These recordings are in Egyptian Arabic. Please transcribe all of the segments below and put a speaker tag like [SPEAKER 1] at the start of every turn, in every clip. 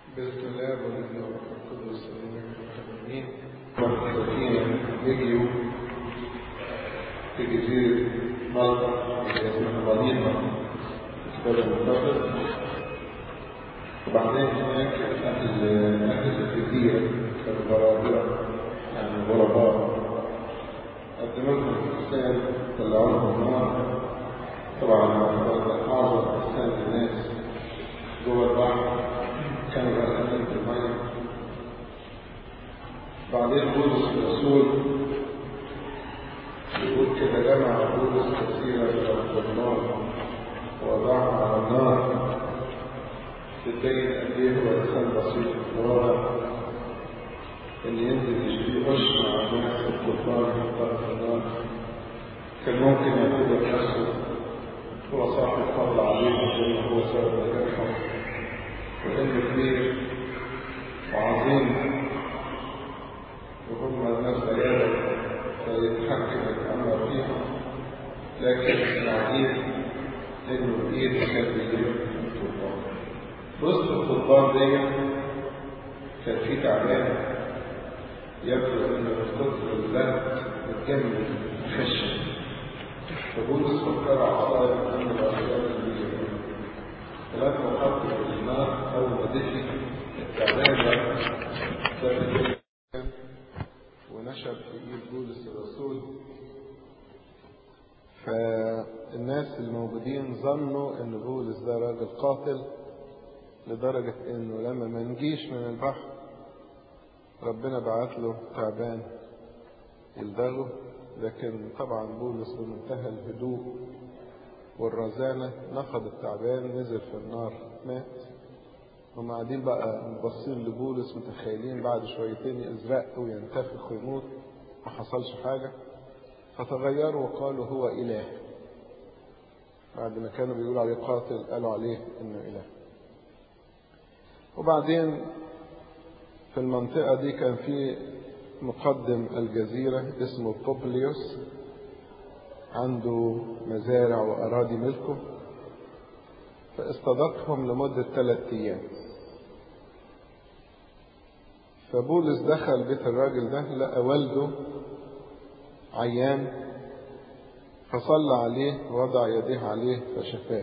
[SPEAKER 1] بسم الله والابن والروح القدس امين والسفينة فيديو في جزيرة مالطا اللي اسمها ماليطا في البلد المنتظر وبعدين هناك أهل أهل الجزيرة كانوا برادرة يعني غرباء قدموا لهم إنسان طلعوا لهم نار طبعا أعظم إنسان الناس جوه البحر كانوا غرقانين في المية بعدين بولس الرسول يقول كده جمع بولس كثيرا من النار ووضعها على النار بتبين قد ايه هو انسان بسيط وواضح ان ينزل يشتري قش مع الناس الكفار يحطها في النار كان ممكن يعتبر نفسه هو صاحب فضل عليهم زي ما هو سبب نجاحهم وإنه كبير وعظيم وهم الناس عياله فيتحكم الأمر فيهم لكن العجيب إنه إيد كان بيجيب الطلبان وسط الطلبان دي كان في تعبان يبدو إنه من كتر الزهد متجمد خشن فبولس فكر عصاية من الأشياء اللي فلما حط في النار أول ما دخل التعبان ده ونشب في ايد بولس الرسول فالناس الموجودين ظنوا ان بولس ده راجل قاتل لدرجة انه لما ما نجيش من البحر ربنا بعت له تعبان يلدغه لكن طبعا بولس بمنتهى الهدوء والرزانة نفض التعبان نزل في النار مات هم قاعدين بقى باصين لبولس متخيلين بعد شويتين يزرق وينتفخ ويموت ما حصلش حاجة فتغيروا وقالوا هو إله بعد ما كانوا بيقولوا عليه قاتل قالوا عليه إنه إله وبعدين في المنطقة دي كان في مقدم الجزيرة اسمه بوبليوس عنده مزارع وأراضي ملكه فاستضافهم لمدة ثلاثة أيام فبولس دخل بيت الراجل ده لقى والده عيان فصلى عليه ووضع يديه عليه فشفاه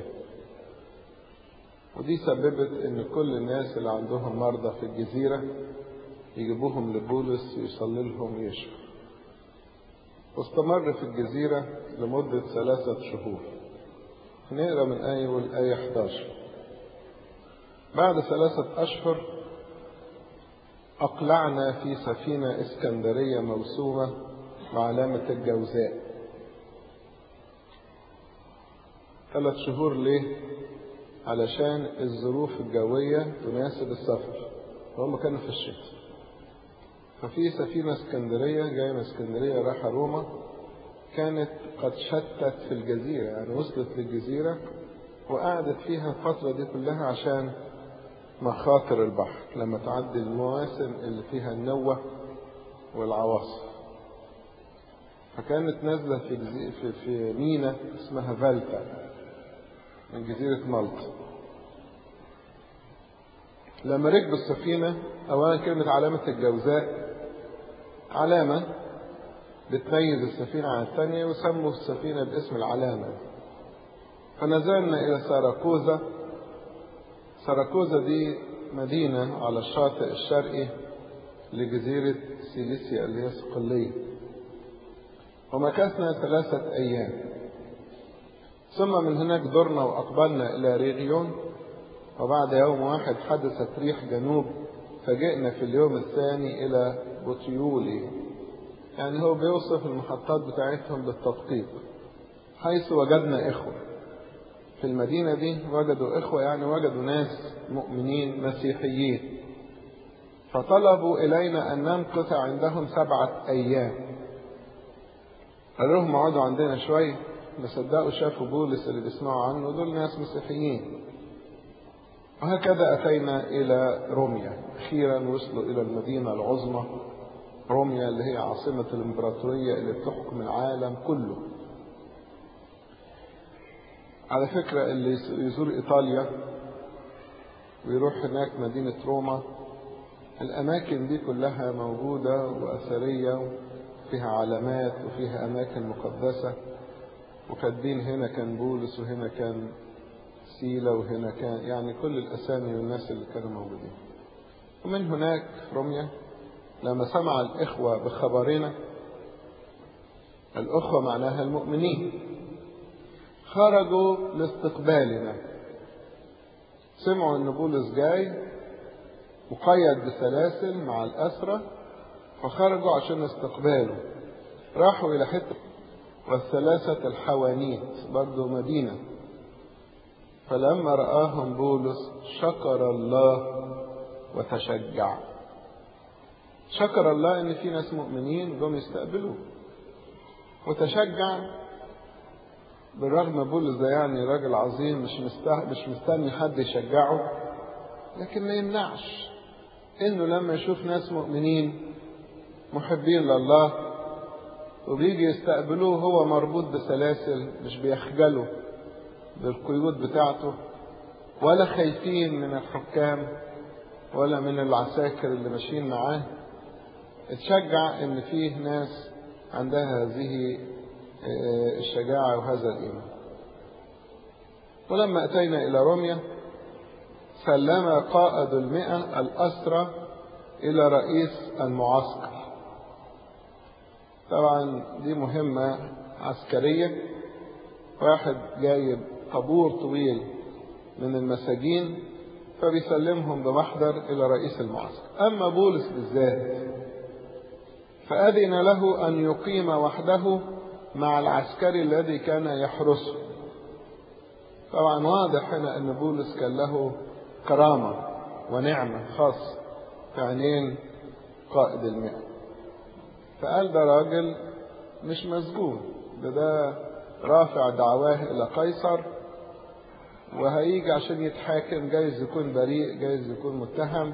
[SPEAKER 1] ودي سببت ان كل الناس اللي عندهم مرضى في الجزيرة يجيبوهم لبولس يصلي لهم يشفى واستمر في الجزيرة لمدة ثلاثة شهور نقرا من آية والآية 11 بعد ثلاثة أشهر أقلعنا في سفينة اسكندرية موسومة بعلامة الجوزاء ثلاث شهور ليه؟ علشان الظروف الجوية تناسب السفر وهم كانوا في الشتاء ففي سفينة اسكندرية جاية من اسكندرية رايحة روما كانت قد شتت في الجزيرة يعني وصلت للجزيرة وقعدت فيها الفترة دي كلها عشان مخاطر البحر لما تعدي المواسم اللي فيها النوة والعواصف فكانت نازلة في, جزي... في, في مينا اسمها فالتا من جزيرة مالطا لما ركبوا السفينة أولا كلمة علامة الجوزاء علامة بتميز السفينة عن الثانية وسموا السفينة باسم العلامة فنزلنا إلى ساراكوزا ساراكوزا دي مدينة على الشاطئ الشرقي لجزيرة سيليسيا اللي هي صقلية ومكثنا ثلاثة أيام ثم من هناك درنا وأقبلنا إلى ريغيون وبعد يوم واحد حدثت ريح جنوب فجئنا في اليوم الثاني إلى بوتيولي يعني هو بيوصف المحطات بتاعتهم بالتدقيق حيث وجدنا إخوة في المدينة دي وجدوا إخوة يعني وجدوا ناس مؤمنين مسيحيين فطلبوا إلينا أن نمكث عندهم سبعة أيام قالوا لهم اقعدوا عندنا شوية ما صدقوا شافوا بولس اللي بيسمعوا عنه دول ناس مسيحيين وهكذا أتينا إلى روميا أخيرا وصلوا إلى المدينة العظمى روميا اللي هي عاصمة الإمبراطورية اللي بتحكم العالم كله على فكرة اللي يزور إيطاليا ويروح هناك مدينة روما الأماكن دي كلها موجودة وأثرية فيها علامات وفيها أماكن مقدسة وكاتبين هنا كان بولس وهنا كان سيلا وهنا كان يعني كل الأسامي والناس اللي كانوا موجودين ومن هناك في روميا لما سمع الإخوة بخبرنا الأخوة معناها المؤمنين خرجوا لاستقبالنا سمعوا ان بولس جاي مقيد بسلاسل مع الأسرة فخرجوا عشان استقباله راحوا إلى حتة والثلاثة الحوانيت برضو مدينة فلما رآهم بولس شكر الله وتشجع شكر الله ان في ناس مؤمنين جم يستقبلوه وتشجع بالرغم بولس ده يعني راجل عظيم مش مش مستني حد يشجعه لكن ما يمنعش انه لما يشوف ناس مؤمنين محبين لله وبيجي يستقبلوه هو مربوط بسلاسل مش بيخجلوا بالقيود بتاعته ولا خايفين من الحكام ولا من العساكر اللي ماشيين معاه اتشجع ان فيه ناس عندها هذه الشجاعة وهذا الإيمان ولما أتينا إلى روميا سلم قائد المئة الأسرى إلى رئيس المعسكر طبعا دي مهمة عسكرية واحد جايب طابور طويل من المساجين فبيسلمهم بمحضر إلى رئيس المعسكر أما بولس بالذات فأذن له أن يقيم وحده مع العسكري الذي كان يحرسه طبعا واضح هنا أن بولس كان له كرامة ونعمة خاصة في عينين قائد المئة فقال ده راجل مش مسجون ده ده رافع دعواه إلى قيصر وهيجي عشان يتحاكم جايز يكون بريء جايز يكون متهم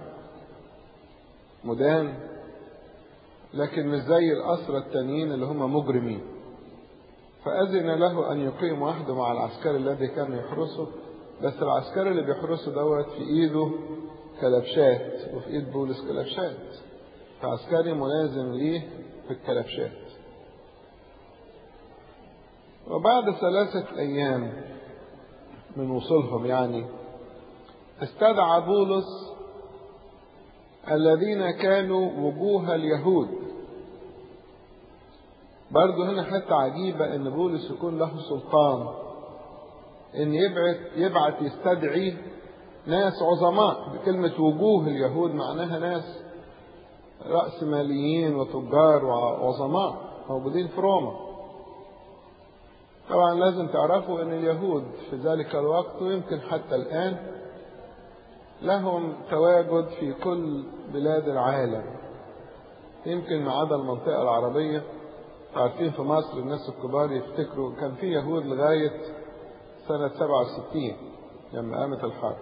[SPEAKER 1] مدان لكن مش زي الأسرى التانيين اللي هم مجرمين فأذن له أن يقيم وحده مع العسكري الذي كان يحرسه بس العسكري اللي بيحرسه دوت في إيده كلبشات وفي إيد بولس كلبشات فعسكري ملازم ليه في الكلبشات وبعد ثلاثة أيام من وصولهم يعني استدعى بولس الذين كانوا وجوه اليهود برضه هنا حتة عجيبة ان بولس يكون له سلطان ان يبعث يبعث يستدعي ناس عظماء بكلمة وجوه اليهود معناها ناس رأس ماليين وتجار وعظماء موجودين في روما طبعا لازم تعرفوا ان اليهود في ذلك الوقت ويمكن حتى الآن لهم تواجد في كل بلاد العالم يمكن ما عدا المنطقة العربية عارفين في مصر الناس الكبار يفتكروا كان في يهود لغاية سنة 67 لما قامت الحرب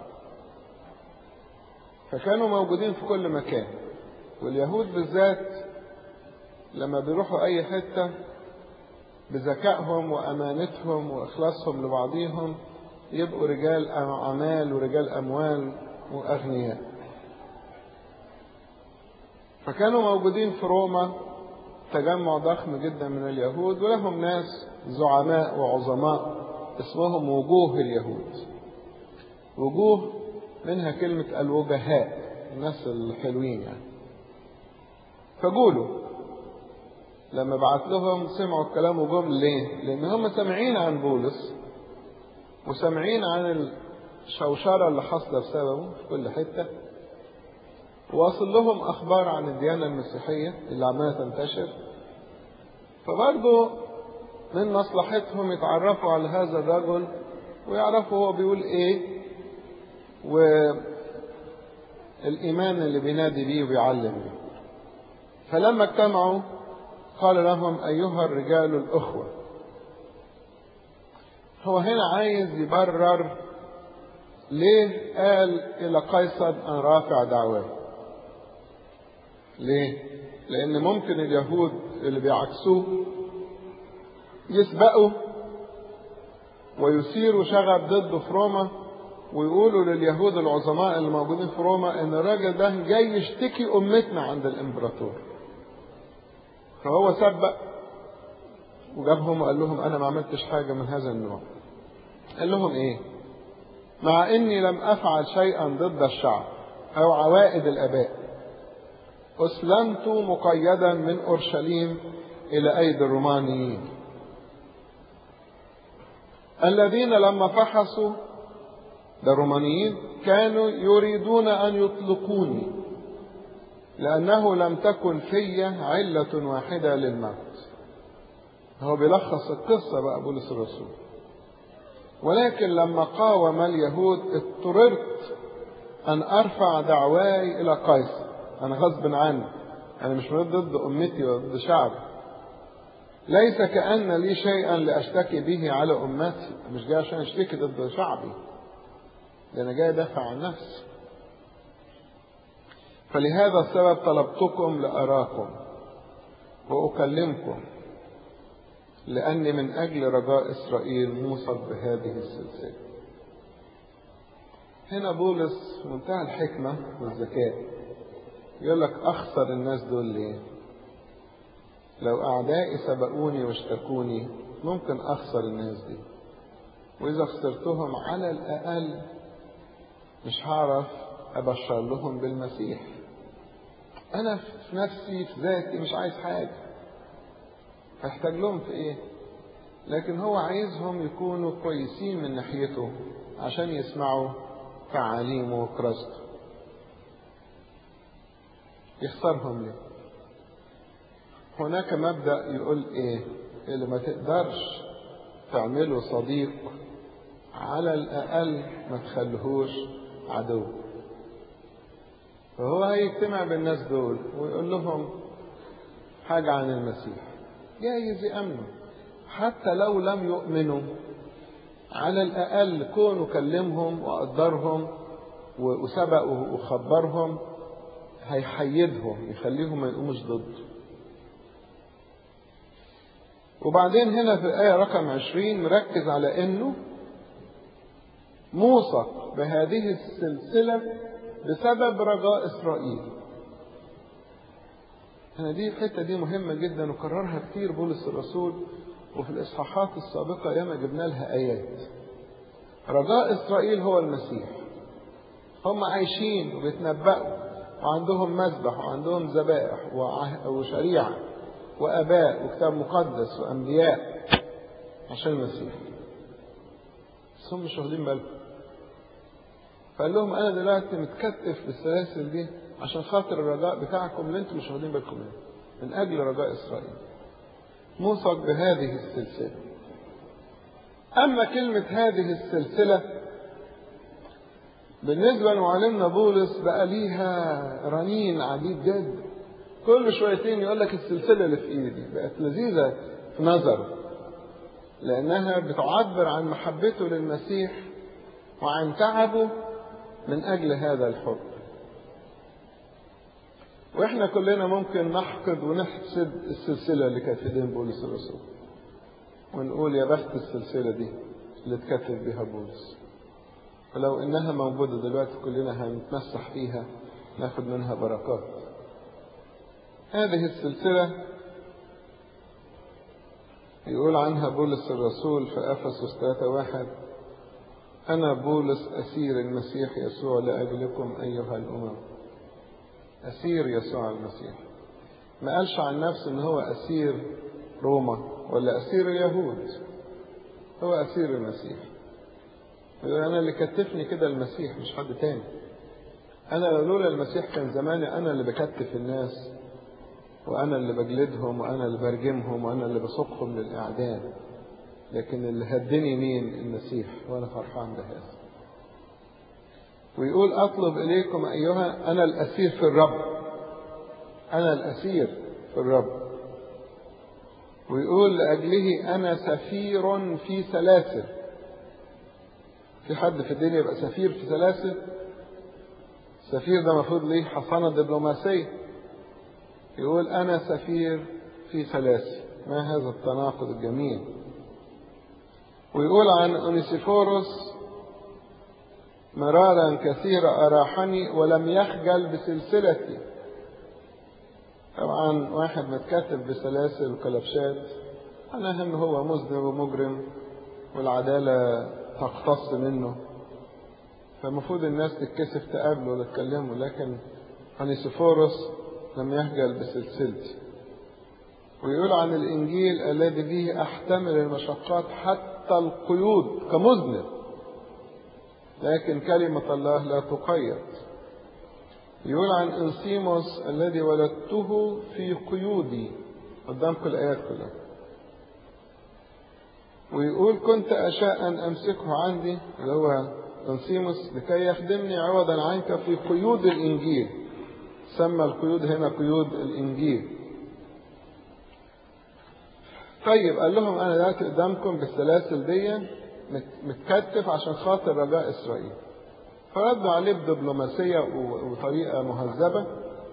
[SPEAKER 1] فكانوا موجودين في كل مكان واليهود بالذات لما بيروحوا أي حتة بذكائهم وأمانتهم وإخلاصهم لبعضهم يبقوا رجال أعمال ورجال أموال وأغنياء فكانوا موجودين في روما تجمع ضخم جدا من اليهود ولهم ناس زعماء وعظماء اسمهم وجوه اليهود وجوه منها كلمة الوجهاء الناس الحلوين يعني فقولوا لما بعت لهم سمعوا الكلام وجم ليه؟ لأن هم سامعين عن بولس وسامعين عن الشوشرة اللي حاصلة بسببه في كل حتة واصل لهم أخبار عن الديانة المسيحية اللي عمالة تنتشر فبرضه من مصلحتهم يتعرفوا على هذا الرجل ويعرفوا هو بيقول ايه والإيمان اللي بينادي بيه وبيعلم بيه فلما اجتمعوا قال لهم أيها الرجال الأخوة هو هنا عايز يبرر ليه قال إلى قيصر أن رافع دعواه ليه لأن ممكن اليهود اللي بيعكسوه يسبقوا ويثيروا شغب ضده في روما ويقولوا لليهود العظماء اللي موجودين في روما ان الراجل ده جاي يشتكي امتنا عند الامبراطور فهو سبق وجابهم وقال لهم انا ما عملتش حاجه من هذا النوع قال لهم ايه مع اني لم افعل شيئا ضد الشعب او عوائد الاباء اسلمت مقيدا من اورشليم الى ايدي الرومانيين الذين لما فحصوا ده الرومانيين كانوا يريدون ان يطلقوني لانه لم تكن في عله واحده للموت هو بيلخص القصه بقى بولس الرسول ولكن لما قاوم اليهود اضطررت ان ارفع دعواي الى قيصر انا غصب عني انا مش ضد امتي وضد شعبي ليس كأن لي شيئا لأشتكي به على أمتي مش جاي عشان أشتكي ضد شعبي ده أنا جاي أدافع عن نفسي فلهذا السبب طلبتكم لأراكم وأكلمكم لأني من أجل رجاء إسرائيل موصل بهذه السلسلة هنا بولس في منتهى الحكمة والذكاء يقول لك أخسر الناس دول ليه لو أعدائي سبقوني واشتكوني ممكن أخسر الناس دي وإذا خسرتهم على الأقل مش هعرف أبشر لهم بالمسيح أنا في نفسي في ذاتي مش عايز حاجة هحتاج لهم في إيه لكن هو عايزهم يكونوا كويسين من ناحيته عشان يسمعوا تعاليمه وكراسته يخسرهم ليه هناك مبدأ يقول ايه اللي ما تقدرش تعمله صديق على الأقل ما تخليهوش عدو فهو هيجتمع بالناس دول ويقول لهم حاجة عن المسيح جايز يأمنوا حتى لو لم يؤمنوا على الأقل كونه كلمهم وقدرهم وسبقوا وخبرهم هيحيدهم يخليهم ما يقوموش ضده وبعدين هنا في الآية رقم عشرين مركز على أنه موثق بهذه السلسلة بسبب رجاء إسرائيل هنا دي الحتة دي مهمة جدا وكررها كتير بولس الرسول وفي الإصحاحات السابقة ياما جبنا لها آيات رجاء إسرائيل هو المسيح هم عايشين وبيتنبأوا وعندهم مذبح وعندهم ذبائح وشريعة وآباء وكتاب مقدس وأنبياء عشان المسيح بس هم مش واخدين بالهم فقال لهم أنا دلوقتي متكتف بالسلاسل دي عشان خاطر الرجاء بتاعكم اللي انتم مش واخدين بالكم منه من أجل رجاء إسرائيل موثق بهذه السلسلة أما كلمة هذه السلسلة بالنسبة لمعلمنا بولس بقى ليها رنين عديد جدا كل شويتين يقول لك السلسلة اللي في ايدي بقت لذيذة في نظره لأنها بتعبر عن محبته للمسيح وعن تعبه من أجل هذا الحب وإحنا كلنا ممكن نحقد ونحسد السلسلة اللي كانت في ايدين بولس الرسول ونقول يا بخت السلسلة دي اللي اتكتب بها بولس ولو إنها موجودة دلوقتي كلنا هنتمسح فيها ناخد منها بركات هذه السلسلة يقول عنها بولس الرسول في أفسس 3 واحد أنا بولس أسير المسيح يسوع لأجلكم أيها الأمم أسير يسوع المسيح ما قالش عن نفسه إن هو أسير روما ولا أسير اليهود هو أسير المسيح يقول أنا اللي كتفني كده المسيح مش حد تاني أنا لولا المسيح كان زماني أنا اللي بكتف الناس وأنا اللي بجلدهم وأنا اللي برجمهم وأنا اللي بسوقهم للإعدام لكن اللي هدني مين المسيح وأنا فرحان بهذا ويقول أطلب إليكم أيها أنا الأسير في الرب أنا الأسير في الرب ويقول لأجله أنا سفير في سلاسل في حد في الدنيا يبقى سفير في سلاسل السفير ده المفروض ليه حصانة دبلوماسية يقول أنا سفير في سلاسل ما هذا التناقض الجميل ويقول عن أونيسيفوروس مرارا كثيرا أراحني ولم يخجل بسلسلتي طبعا واحد متكتب بسلاسل وكلبشات أنا هم هو مذنب ومجرم والعدالة تقتص منه فالمفروض الناس تتكسف تقابله ولا تكلمه لكن هنيسفورس لم يخجل بسلسلتي ويقول عن الإنجيل الذي به أحتمل المشقات حتى القيود كمذنب لكن كلمة الله لا تقيد يقول عن انسيموس الذي ولدته في قيودي قدامكم الآيات كلها ويقول كنت أشاء أن أمسكه عندي اللي هو انسيموس لكي يخدمني عوضا عنك في قيود الإنجيل سمى القيود هنا قيود الإنجيل طيب قال لهم أنا دلوقتي قدامكم بالسلاسل دي متكتف عشان خاطر رجاء إسرائيل فردوا عليه بدبلوماسية وطريقة مهذبة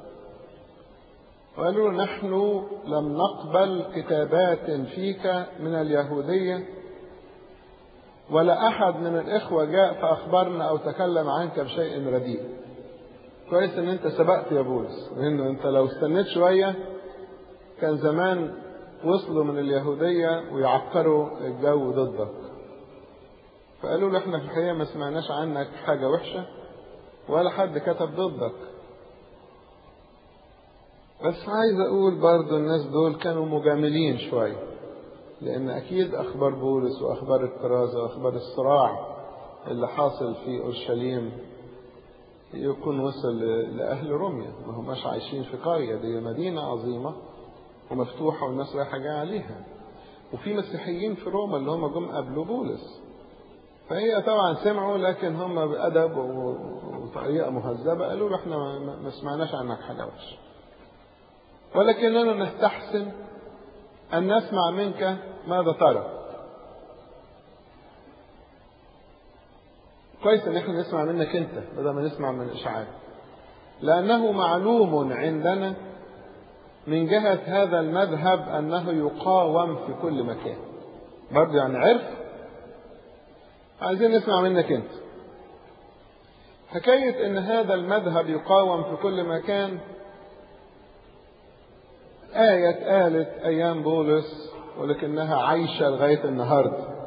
[SPEAKER 1] وقالوا نحن لم نقبل كتابات فيك من اليهودية ولا أحد من الإخوة جاء فأخبرنا أو تكلم عنك بشيء رديء كويس إن أنت سبقت يا بولس لأنه أنت لو استنيت شوية كان زمان وصلوا من اليهودية ويعكروا الجو ضدك فقالوا له احنا في الحقيقة ما سمعناش عنك حاجة وحشة ولا حد كتب ضدك بس عايز اقول برضو الناس دول كانوا مجاملين شوية لان اكيد اخبار بولس واخبار الكرازة واخبار الصراع اللي حاصل في اورشليم يكون وصل لاهل روميا ما هماش عايشين في قرية دي مدينة عظيمة ومفتوحة والناس رايحة جاية عليها وفي مسيحيين في روما اللي هم جم قبلوا بولس فهي طبعا سمعوا لكن هم بأدب وطريقة مهذبة قالوا له احنا ما سمعناش عنك حاجة وحشة ولكننا نستحسن أن نسمع منك ماذا ترى كويس ان احنا نسمع منك انت بدل ما نسمع من الاشعاع لانه معلوم عندنا من جهة هذا المذهب انه يقاوم في كل مكان برضه يعني عرف عايزين نسمع منك انت حكاية ان هذا المذهب يقاوم في كل مكان آية قالت أيام بولس ولكنها عايشة لغاية النهاردة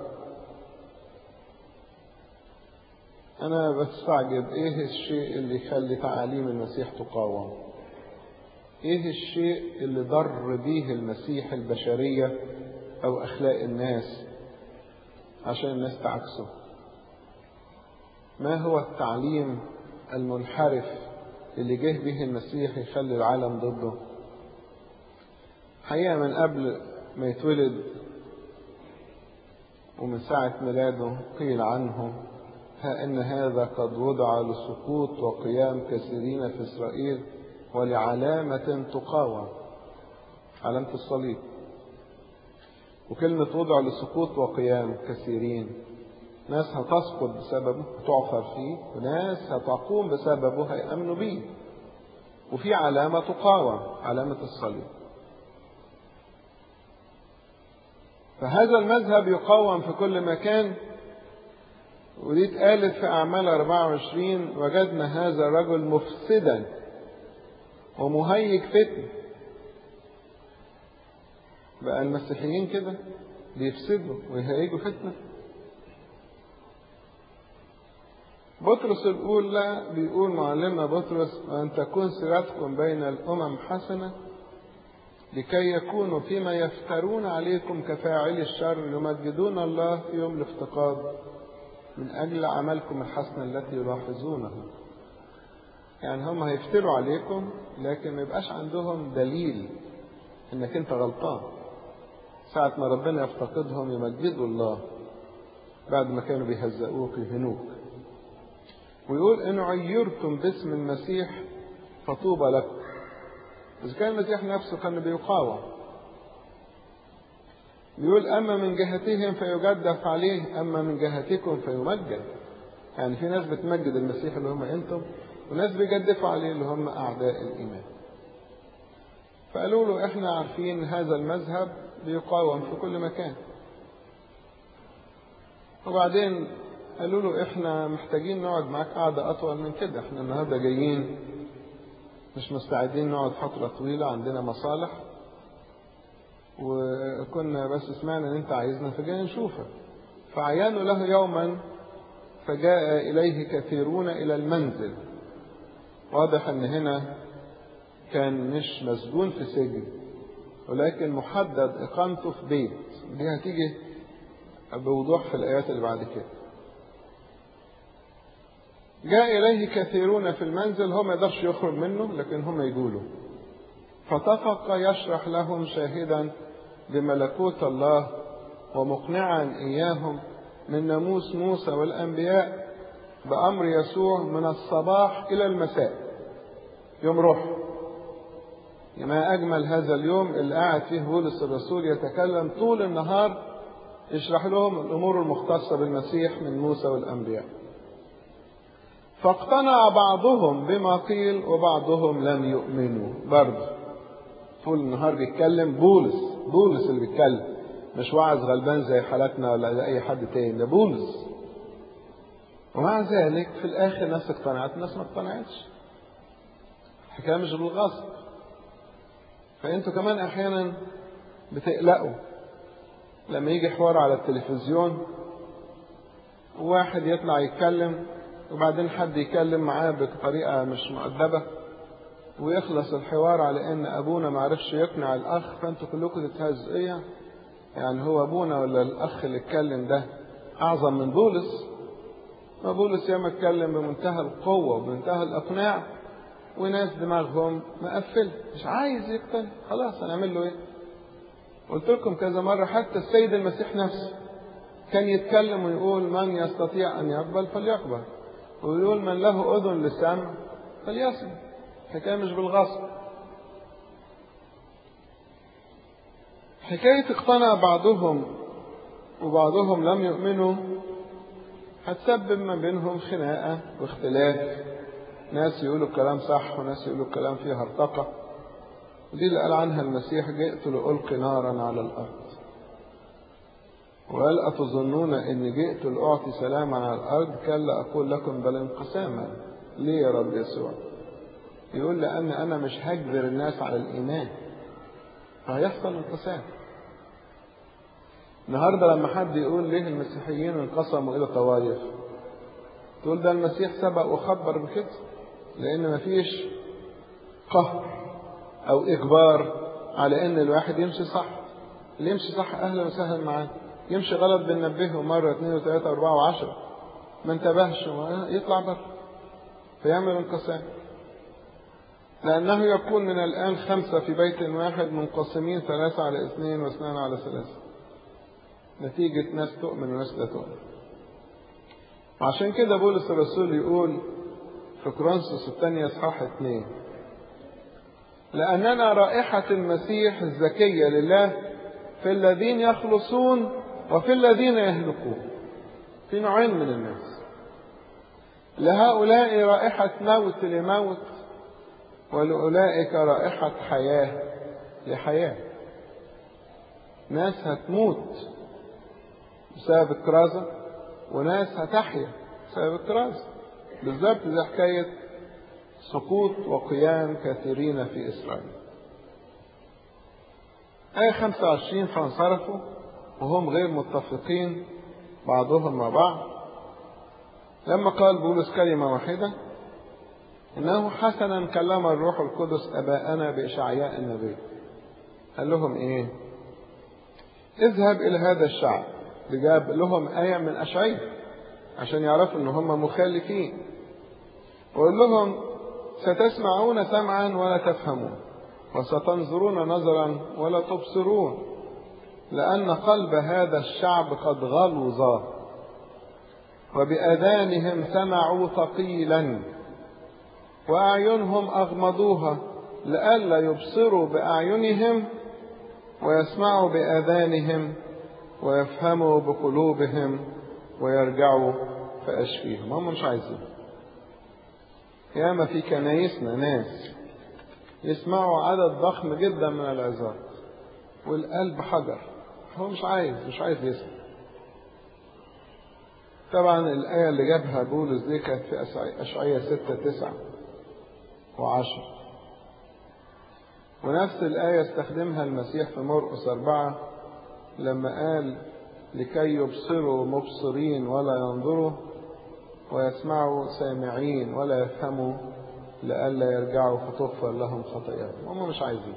[SPEAKER 1] أنا بستعجب إيه الشيء اللي يخلي تعاليم المسيح تقاوم إيه الشيء اللي ضر بيه المسيح البشرية أو أخلاق الناس عشان الناس تعكسه ما هو التعليم المنحرف اللي جه به المسيح يخلي العالم ضده حقيقة من قبل ما يتولد ومن ساعة ميلاده قيل عنه ها إن هذا قد وضع لسقوط وقيام كثيرين في إسرائيل ولعلامة تقاوم علامة الصليب وكلمة وضع لسقوط وقيام كثيرين ناس هتسقط بسببه هتعثر فيه وناس هتقوم بسببه هيأمنوا بيه وفي علامة تقاوم علامة الصليب فهذا المذهب يقاوم في كل مكان ودي اتقالت في أعمال 24 وجدنا هذا الرجل مفسدا ومهيج فتن بقى المسيحيين كده بيفسدوا ويهيجوا فتنة بطرس الأولى بيقول معلمنا بطرس وأن تكون سيرتكم بين الأمم حسنة لكي يكونوا فيما يفترون عليكم كفاعل الشر يمجدون الله في يوم الافتقاد من أجل عملكم الحسنة التي يلاحظونها يعني هم هيفتروا عليكم لكن ما يبقاش عندهم دليل انك انت غلطان ساعة ما ربنا يفتقدهم يمجدوا الله بعد ما كانوا بيهزئوك يهنوك ويقول ان عيرتم باسم المسيح فطوبى لكم إذا كان المسيح نفسه كان بيقاوم بيقول أما من جهتهم فيجدف عليه أما من جهتكم فيمجد يعني في ناس بتمجد المسيح اللي هم أنتم وناس بيجدفوا عليه اللي هم أعداء الإيمان فقالوا له إحنا عارفين هذا المذهب بيقاوم في كل مكان وبعدين قالوا له احنا محتاجين نقعد معاك قعدة أطول من كده احنا النهاردة جايين مش مستعدين نقعد فترة طويلة عندنا مصالح وكنا بس سمعنا ان انت عايزنا فجاي نشوفك فعيانوا له يوما فجاء إليه كثيرون إلى المنزل واضح ان هنا كان مش مسجون في سجن ولكن محدد إقامته في بيت دي هتيجي بوضوح في الآيات اللي بعد كده جاء إليه كثيرون في المنزل هو ما يقدرش يخرج منه لكن هم يقولوا فطفق يشرح لهم شاهدا بملكوت الله ومقنعا إياهم من ناموس موسى والأنبياء بأمر يسوع من الصباح إلى المساء يوم روح ما أجمل هذا اليوم اللي قاعد فيه بولس الرسول يتكلم طول النهار يشرح لهم الأمور المختصة بالمسيح من موسى والأنبياء فاقتنع بعضهم بما قيل وبعضهم لم يؤمنوا برضه طول النهار بيتكلم بولس بولس اللي بيتكلم مش واعظ غلبان زي حالتنا ولا زي اي حد تاني ده بولس ومع ذلك في الاخر ناس اقتنعت ناس ما اقتنعتش الحكايه مش بالغصب فانتوا كمان احيانا بتقلقوا لما يجي حوار على التلفزيون واحد يطلع يتكلم وبعدين حد يتكلم معاه بطريقة مش مؤدبة ويخلص الحوار على ان ابونا ما عرفش يقنع الاخ فانتوا كلكم تتهزوا ايه يعني هو ابونا ولا الاخ اللي اتكلم ده اعظم من بولس ما بولس ياما اتكلم بمنتهى القوة وبمنتهى الاقناع وناس دماغهم مقفل مش عايز يقتنع خلاص هنعمل له ايه قلت لكم كذا مرة حتى السيد المسيح نفسه كان يتكلم ويقول من يستطيع أن يقبل فليقبل ويقول من له أذن للسمع فليسمع حكاية مش بالغصب حكاية اقتنع بعضهم وبعضهم لم يؤمنوا هتسبب ما بينهم خناقة واختلاف ناس يقولوا الكلام صح وناس يقولوا الكلام فيه هرطقة ودي اللي قال عنها المسيح جئت لألقي نارا على الأرض وقال أتظنون أني جئت لأعطي سلاما على الأرض كلا أقول لكم بل انقساما ليه يا رب يسوع يقول لأن أنا مش هجبر الناس على الإيمان فهيحصل انقسام النهارده لما حد يقول ليه المسيحيين انقسموا إلى طوائف تقول ده المسيح سبق وخبر بكده لأن مفيش قهر أو إجبار على إن الواحد يمشي صح اللي يمشي صح أهلا وسهلا معاه يمشي غلط بننبهه مرة اثنين وثلاثة وأربعة وعشرة ما انتبهش يطلع بره فيعمل انقسام لأنه يكون من الآن خمسة في بيت واحد منقسمين ثلاثة على اثنين واثنان على ثلاثة نتيجة ناس تؤمن وناس لا تؤمن وعشان كده بولس الرسول يقول في كورنثوس الثانية اصحاح اثنين لأننا رائحة المسيح الزكية لله في الذين يخلصون وفي الذين يهلكون في نوعين من الناس لهؤلاء رائحة موت لموت ولأولئك رائحة حياة لحياة ناس هتموت بسبب الكرازة وناس هتحيا بسبب الكرازة بالذات زي حكاية سقوط وقيام كثيرين في إسرائيل آية 25 فانصرفوا وهم غير متفقين بعضهم مع بعض لما قال بولس كلمة واحدة إنه حسنا كلم الروح القدس أباءنا بإشعياء النبي قال لهم إيه اذهب إلى هذا الشعب جاب لهم آية من أشعياء عشان يعرفوا إن هم مخالفين وقال لهم ستسمعون سمعا ولا تفهمون وستنظرون نظرا ولا تبصرون لأن قلب هذا الشعب قد غلظ وبأذانهم سمعوا ثقيلا وأعينهم أغمضوها لئلا يبصروا بأعينهم ويسمعوا بآذانهم ويفهموا بقلوبهم ويرجعوا فأشفيهم هم مش عايزين ياما في كنايسنا ناس يسمعوا عدد ضخم جدا من العظات والقلب حجر هو مش عايز مش عايز يسمع طبعا الآية اللي جابها بولس دي كانت في أشعية ستة تسعة وعشر ونفس الآية استخدمها المسيح في مرقس أربعة لما قال لكي يبصروا مبصرين ولا ينظروا ويسمعوا سامعين ولا يفهموا لئلا يرجعوا فتغفر لهم خطاياهم هم مش عايزين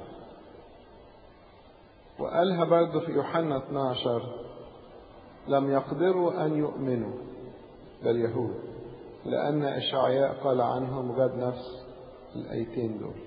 [SPEAKER 1] وقالها برضه في يوحنا 12 لم يقدروا أن يؤمنوا بل يهود لأن إشعياء قال عنهم جاد نفس الآيتين دول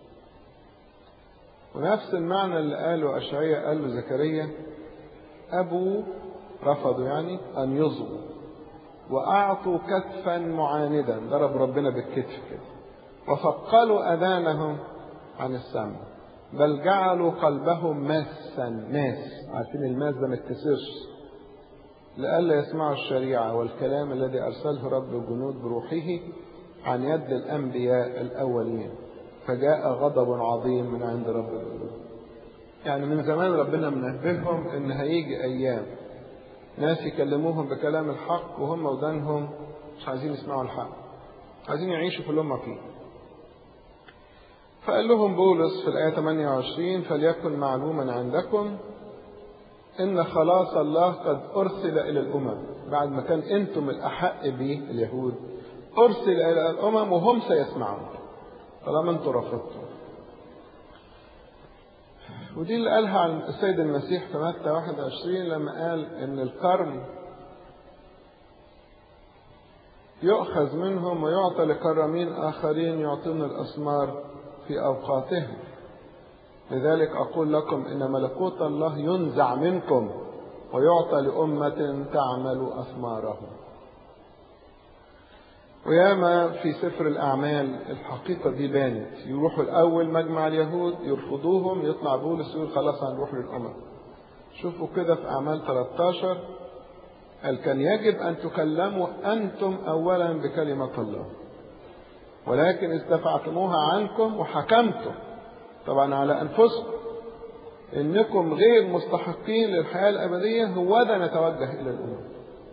[SPEAKER 1] ونفس المعنى اللي قاله أشعياء قال له زكريا أبو رفضوا يعني أن يصغوا وأعطوا كتفا معاندا ضرب ربنا بالكتف كده وثقلوا أذانهم عن السمع بل جعلوا قلبهم ماسا ماس عارفين الماس ده ما يتكسرش لئلا يسمعوا الشريعة والكلام الذي أرسله رب الجنود بروحه عن يد الأنبياء الأولين فجاء غضب عظيم من عند رب الجنود يعني من زمان ربنا منبههم ان هيجي ايام ناس يكلموهم بكلام الحق وهم ودانهم مش عايزين يسمعوا الحق عايزين يعيشوا في اللي هم فيه فقال لهم بولس في الآية 28 فليكن معلوما عندكم إن خلاص الله قد أرسل إلى الأمم بعد ما كان أنتم الأحق به اليهود أرسل إلى الأمم وهم سيسمعون طالما أنتم رفضتم ودي اللي قالها عن السيد المسيح في متى 21 لما قال ان الكرم يؤخذ منهم ويعطى لكرمين اخرين يعطون الاسمار في اوقاتهم لذلك اقول لكم ان ملكوت الله ينزع منكم ويعطى لامه تعمل اثماره وياما في سفر الأعمال الحقيقة دي بانت يروحوا الأول مجمع اليهود يرفضوهم يطلع بولس يقول خلاص هنروح للأمم شوفوا كده في أعمال 13 قال كان يجب أن تكلموا أنتم أولا بكلمة الله ولكن استفعتموها عنكم وحكمتم طبعا على أنفسكم إنكم غير مستحقين للحياة الأبدية هو ذا نتوجه إلى الأمم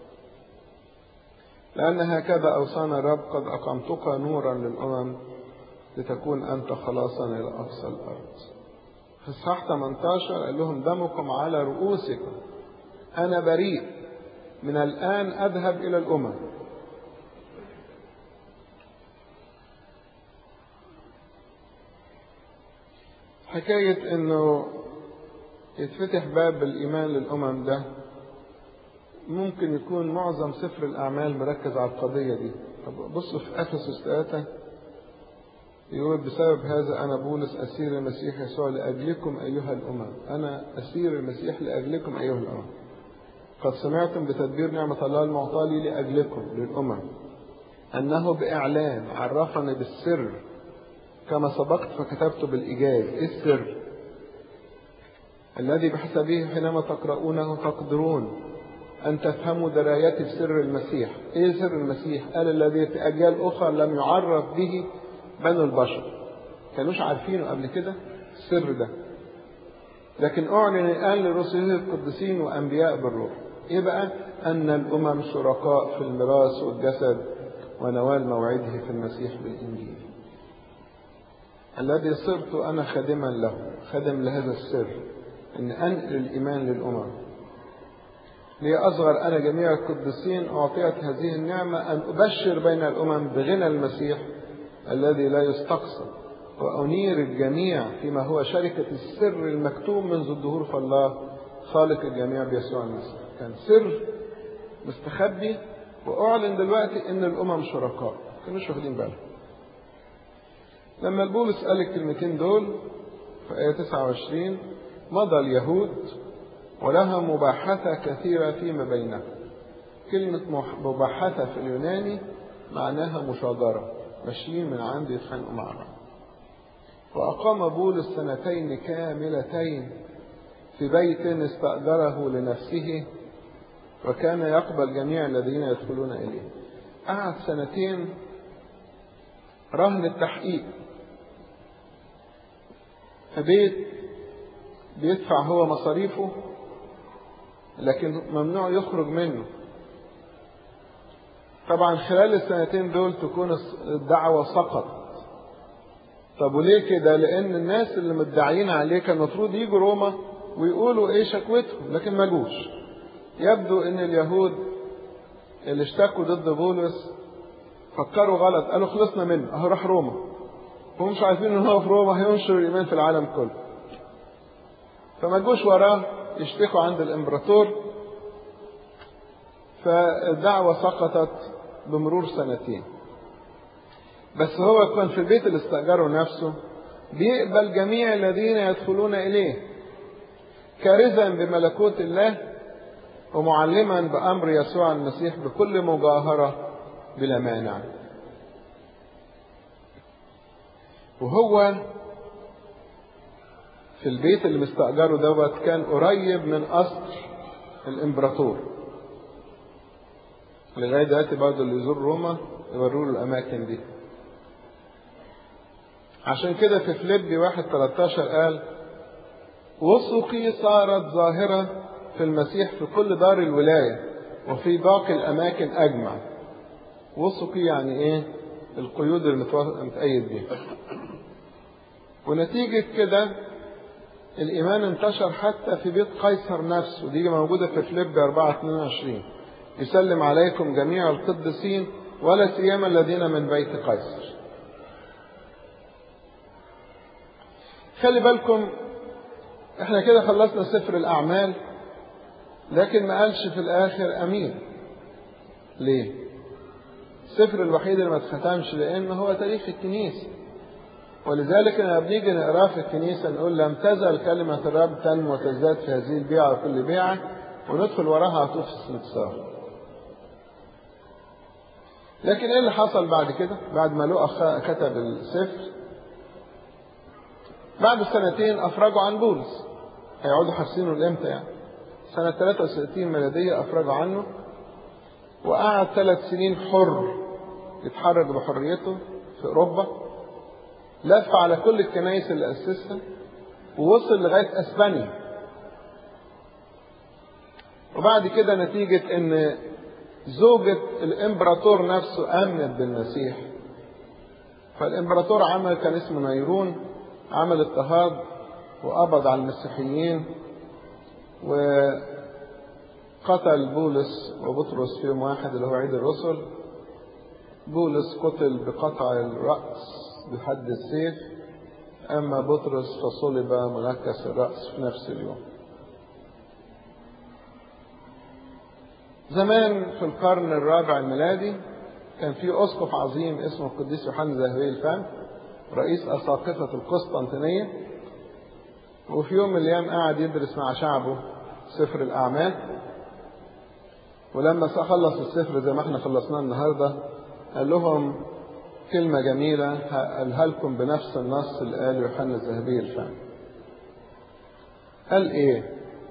[SPEAKER 1] لأن هكذا أوصانا الرب قد أقمتك نورا للأمم لتكون أنت خلاصا إلى أقصى الأرض في الصح 18 قال لهم دمكم على رؤوسكم أنا بريء من الآن أذهب إلى الأمم حكاية إنه يتفتح باب الإيمان للأمم ده ممكن يكون معظم سفر الأعمال مركز على القضية دي طب بصوا في أفسس 3 يقول بسبب هذا أنا بولس أسير المسيح يسوع لأجلكم أيها الأمم أنا أسير المسيح لأجلكم أيها الأمم قد سمعتم بتدبير نعمة الله المعطاة لي لأجلكم للأمم أنه بإعلان عرفني بالسر كما سبقت فكتبت بالإيجاز إيه السر الذي بحسبه حينما تقرؤونه تقدرون أن تفهموا درايتي في سر المسيح إيه سر المسيح قال الذي في أجيال أخرى لم يعرف به بنو البشر كانوش عارفينه قبل كده السر ده لكن أعلن الآن لرسله القديسين وأنبياء بالروح إيه بقى أن الأمم شركاء في الميراث والجسد ونوال موعده في المسيح بالإنجيل الذي صرت أنا خادما له خادم لهذا السر أن أنقل الإيمان للأمم لأصغر أنا جميع القديسين أعطيت هذه النعمة أن أبشر بين الأمم بغنى المسيح الذي لا يستقصى وأنير الجميع فيما هو شركة السر المكتوم منذ الظهور في الله خالق الجميع بيسوع المسيح كان سر مستخبي وأعلن دلوقتي إن الأمم شركاء كانوش واخدين بالهم لما البولس قال الكلمتين دول في آية 29 مضى اليهود ولها مباحثة كثيرة فيما بينهم كلمة مباحثة في اليوناني معناها مشاجرة ماشيين من عند يتخانقوا مع بعض وأقام بولس سنتين كاملتين في بيت استأجره لنفسه وكان يقبل جميع الذين يدخلون إليه قعد سنتين رهن التحقيق في بيت بيدفع هو مصاريفه لكن ممنوع يخرج منه طبعا خلال السنتين دول تكون الدعوة سقط طب وليه كده لان الناس اللي مدعيين عليه كان المفروض يجوا روما ويقولوا ايه شكوتهم لكن ما جوش يبدو ان اليهود اللي اشتكوا ضد بولس فكروا غلط قالوا خلصنا منه اهو راح روما هم مش عارفين ان هو في روما هينشر الايمان في العالم كله فما جوش وراه يشتكوا عند الامبراطور فالدعوه سقطت بمرور سنتين بس هو كان في البيت اللي استأجره نفسه بيقبل جميع الذين يدخلون إليه كارزا بملكوت الله ومعلما بأمر يسوع المسيح بكل مجاهرة بلا مانع وهو في البيت اللي مستأجره دوت كان قريب من قصر الإمبراطور لغاية دلوقتي برضه اللي يزور روما يوروا له الأماكن دي عشان كده في فليبي واحد 13 قال وثقي صارت ظاهرة في المسيح في كل دار الولاية وفي باقي الأماكن أجمع وثقي يعني إيه القيود اللي متأيد بيها ونتيجة كده الإيمان انتشر حتى في بيت قيصر نفسه ودي موجودة في فليبي 4 22 يسلم عليكم جميع القديسين ولا سيما الذين من بيت قيصر خلي بالكم احنا كده خلصنا سفر الأعمال لكن ما قالش في الآخر أمين ليه؟ السفر الوحيد اللي ما اتختمش لأن هو تاريخ الكنيسة ولذلك لما بنيجي نقراه في الكنيسة نقول لم تزل كلمة الرب تنمو وتزداد في هذه البيعة وكل بيعة وندخل وراها على طول في السنكسار. لكن ايه اللي حصل بعد كده؟ بعد ما لقى كتب السفر بعد سنتين افرجوا عن بولس هيقعدوا حاسينه لامتى يعني؟ سنة 63 ميلادية افرجوا عنه وقعد ثلاث سنين حر يتحرك بحريته في اوروبا لف على كل الكنائس اللي أسسها ووصل لغاية أسبانيا وبعد كده نتيجة إن زوجة الإمبراطور نفسه آمنت بالمسيح فالإمبراطور عمل كان اسمه نيرون عمل اضطهاد وقبض على المسيحيين وقتل بولس وبطرس في يوم واحد اللي هو عيد الرسل بولس قتل بقطع الرأس بحد السيف أما بطرس فصلب منكس الرأس في نفس اليوم زمان في القرن الرابع الميلادي كان في أسقف عظيم اسمه القديس يوحنا ذهبي الفم رئيس أساقفة القسطنطينية وفي يوم من الأيام قعد يدرس مع شعبه سفر الأعمال ولما خلص السفر زي ما احنا خلصناه النهارده قال لهم كلمة جميلة هقولها لكم بنفس النص اللي قال يوحنا الذهبي الفم. قال إيه؟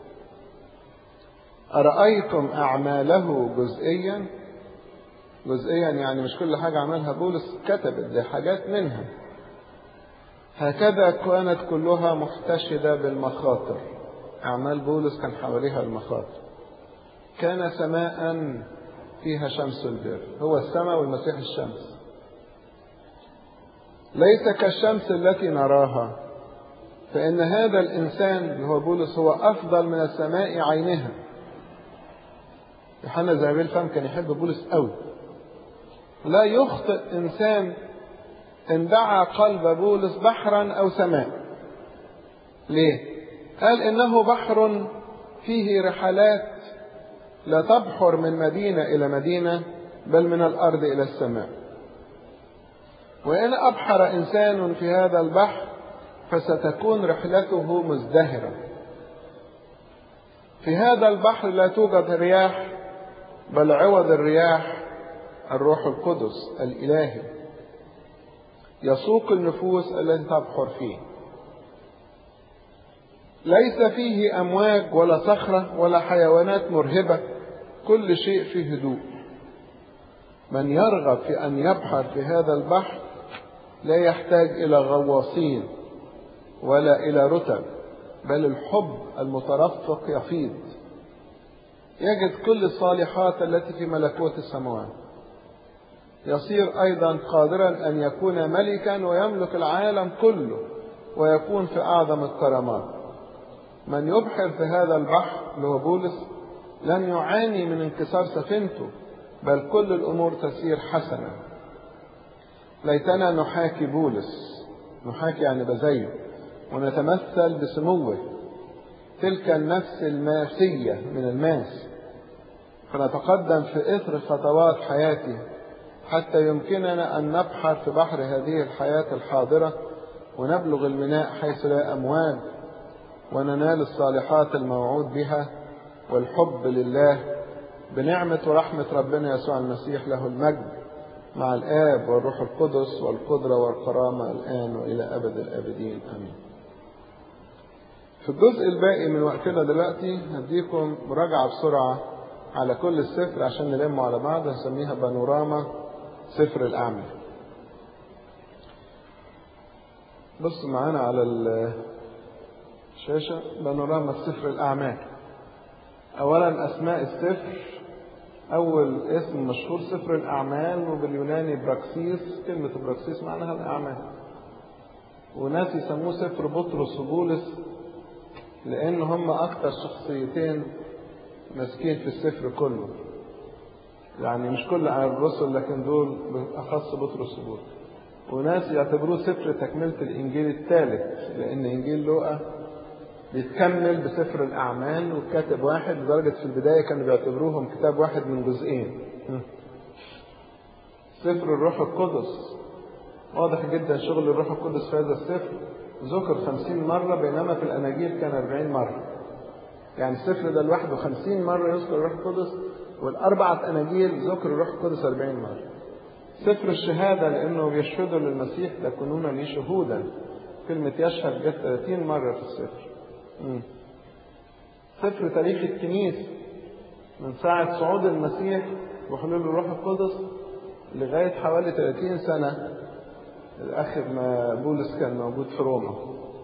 [SPEAKER 1] أرأيتم أعماله جزئيا؟ جزئيا يعني مش كل حاجة عملها بولس كتبت دي حاجات منها. هكذا كانت كلها محتشدة بالمخاطر. أعمال بولس كان حواليها المخاطر. كان سماء فيها شمس البر، هو السماء والمسيح الشمس. ليس كالشمس التي نراها فإن هذا الإنسان اللي هو بولس هو أفضل من السماء عينها يوحنا ذهبي الفم كان يحب بولس قوي لا يخطئ إنسان إن دعا قلب بولس بحرا أو سماء ليه؟ قال إنه بحر فيه رحلات لا تبحر من مدينة إلى مدينة بل من الأرض إلى السماء وإن أبحر إنسان في هذا البحر فستكون رحلته مزدهرة. في هذا البحر لا توجد رياح بل عوض الرياح الروح القدس الإلهي يسوق النفوس التي تبحر فيه. ليس فيه أمواج ولا صخرة ولا حيوانات مرهبة كل شيء فيه هدوء. من يرغب في أن يبحر في هذا البحر لا يحتاج إلى غواصين ولا إلى رتب بل الحب المترفق يفيض يجد كل الصالحات التي في ملكوت السماوات يصير أيضا قادرا أن يكون ملكا ويملك العالم كله ويكون في أعظم الكرامات من يبحر في هذا البحر اللي هو بولس لن يعاني من انكسار سفينته بل كل الأمور تسير حسنا ليتنا نحاكي بولس نحاكي يعني بزيه ونتمثل بسموه تلك النفس الماسية من الماس فنتقدم في إثر خطوات حياته حتى يمكننا أن نبحر في بحر هذه الحياة الحاضرة ونبلغ الميناء حيث لا أمواج وننال الصالحات الموعود بها والحب لله بنعمة ورحمة ربنا يسوع المسيح له المجد مع الآب والروح القدس والقدرة والكرامة الآن وإلى أبد الآبدين آمين في الجزء الباقي من وقتنا دلوقتي هديكم مراجعة بسرعة على كل السفر عشان نلمه على بعض هنسميها بانوراما سفر الأعمال بص معانا على الشاشة بانوراما سفر الأعمال أولا أسماء السفر أول اسم مشهور سفر الأعمال وباليوناني براكسيس كلمة براكسيس معناها الأعمال وناس يسموه سفر بطرس وبولس لأن هم أكثر شخصيتين ماسكين في السفر كله يعني مش كل الرسل لكن دول أخص بطرس وبولس وناس يعتبروه سفر تكملة الإنجيل الثالث لأن إنجيل لوقا بيتكمل بسفر الأعمال وكاتب واحد لدرجة في البداية كانوا بيعتبروهم كتاب واحد من جزئين سفر الروح القدس واضح جدا شغل الروح القدس في هذا السفر ذكر خمسين مرة بينما في الأناجيل كان أربعين مرة يعني السفر ده لوحده خمسين مرة يذكر الروح القدس والأربعة أناجيل ذكر الروح القدس أربعين مرة سفر الشهادة لأنه بيشهدوا للمسيح تكونون لي شهودا كلمة يشهد جت 30 مرة في السفر مم. سفر تاريخ الكنيسة من ساعة صعود المسيح وحلول الروح القدس لغاية حوالي 30 سنة آخر ما بولس كان موجود في روما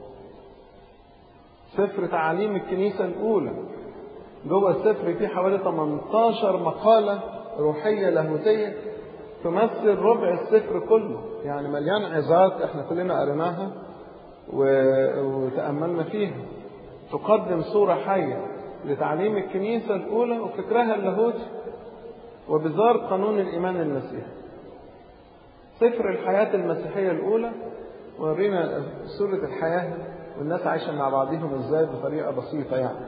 [SPEAKER 1] سفر تعاليم الكنيسة الأولى جوه السفر فيه حوالي 18 مقالة روحية لاهوتية تمثل ربع السفر كله يعني مليان عظات احنا كلنا قريناها وتأملنا فيها تقدم صورة حية لتعليم الكنيسة الأولى وفكرها اللاهوتي وبزار قانون الإيمان المسيحي سفر الحياة المسيحية الأولى ورينا سورة الحياة والناس عايشة مع بعضهم ازاي بطريقة بسيطة يعني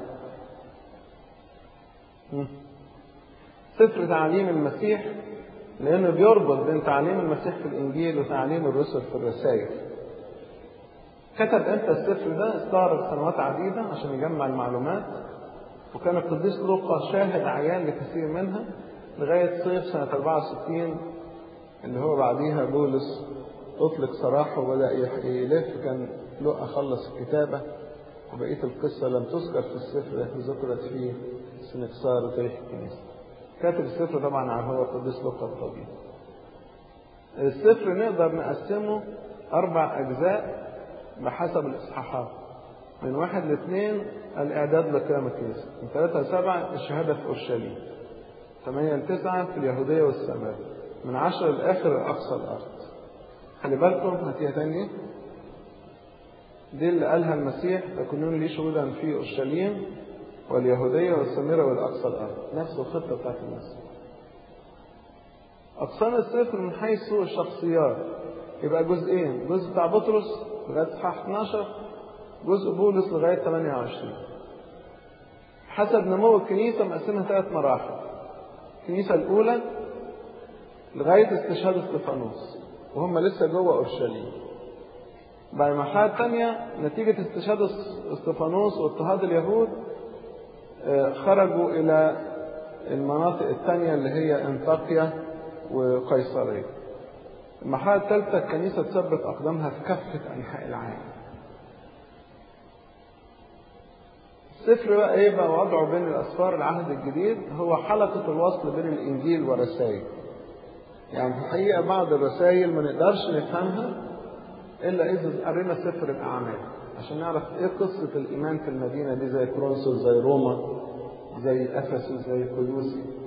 [SPEAKER 1] سفر تعليم المسيح لأنه بيربط بين تعليم المسيح في الإنجيل وتعليم الرسل في الرسائل كتب امتى السفر ده استغرق سنوات عديدة عشان يجمع المعلومات وكان القديس لوقا شاهد عيان لكثير منها لغاية صيف سنة 64 اللي هو بعديها بولس أطلق سراحه وبدأ يلف كان لوقا خلص الكتابة وبقية القصة لم تذكر في السفر التي ذكرت فيه سنكسار تاريخ الكنيسة كاتب السفر طبعا هو القديس لوقا الطبيب السفر نقدر نقسمه أربع أجزاء بحسب الإصحاحات من واحد لاثنين الإعداد لقيام الكنيسة من ثلاثة لسبعة الشهادة في أورشليم ثمانية لتسعة في اليهودية والسماء من عشرة لآخر أقصى الأرض خلي بالكم هاتيها تاني دي اللي قالها المسيح تكونون لي شهودا في أورشليم واليهودية والسامرة والأقصى الأرض نفس الخطة بتاعت المسيح أقسام السفر من حيث الشخصيات يبقى جزئين جزء بتاع بطرس لغاية إصحاح 12 جزء بولس لغاية 28 حسب نمو الكنيسة مقسمها ثلاث مراحل الكنيسة الأولى لغاية استشهاد استفانوس وهم لسه جوه أورشليم بعد المرحلة الثانية نتيجة استشهاد استفانوس واضطهاد اليهود خرجوا إلى المناطق الثانية اللي هي انطاكيا وقيصرية المرحلة الثالثة الكنيسة تثبت أقدامها في كافة أنحاء العالم السفر بقى ايه بقى وضعه بين الاسفار العهد الجديد هو حلقة الوصل بين الانجيل والرسائل يعني في الحقيقة بعض الرسائل ما نقدرش نفهمها الا اذا قرينا سفر الاعمال عشان نعرف ايه قصة الايمان في المدينة دي زي كرونسوس زي روما زي افسس زي كولوسي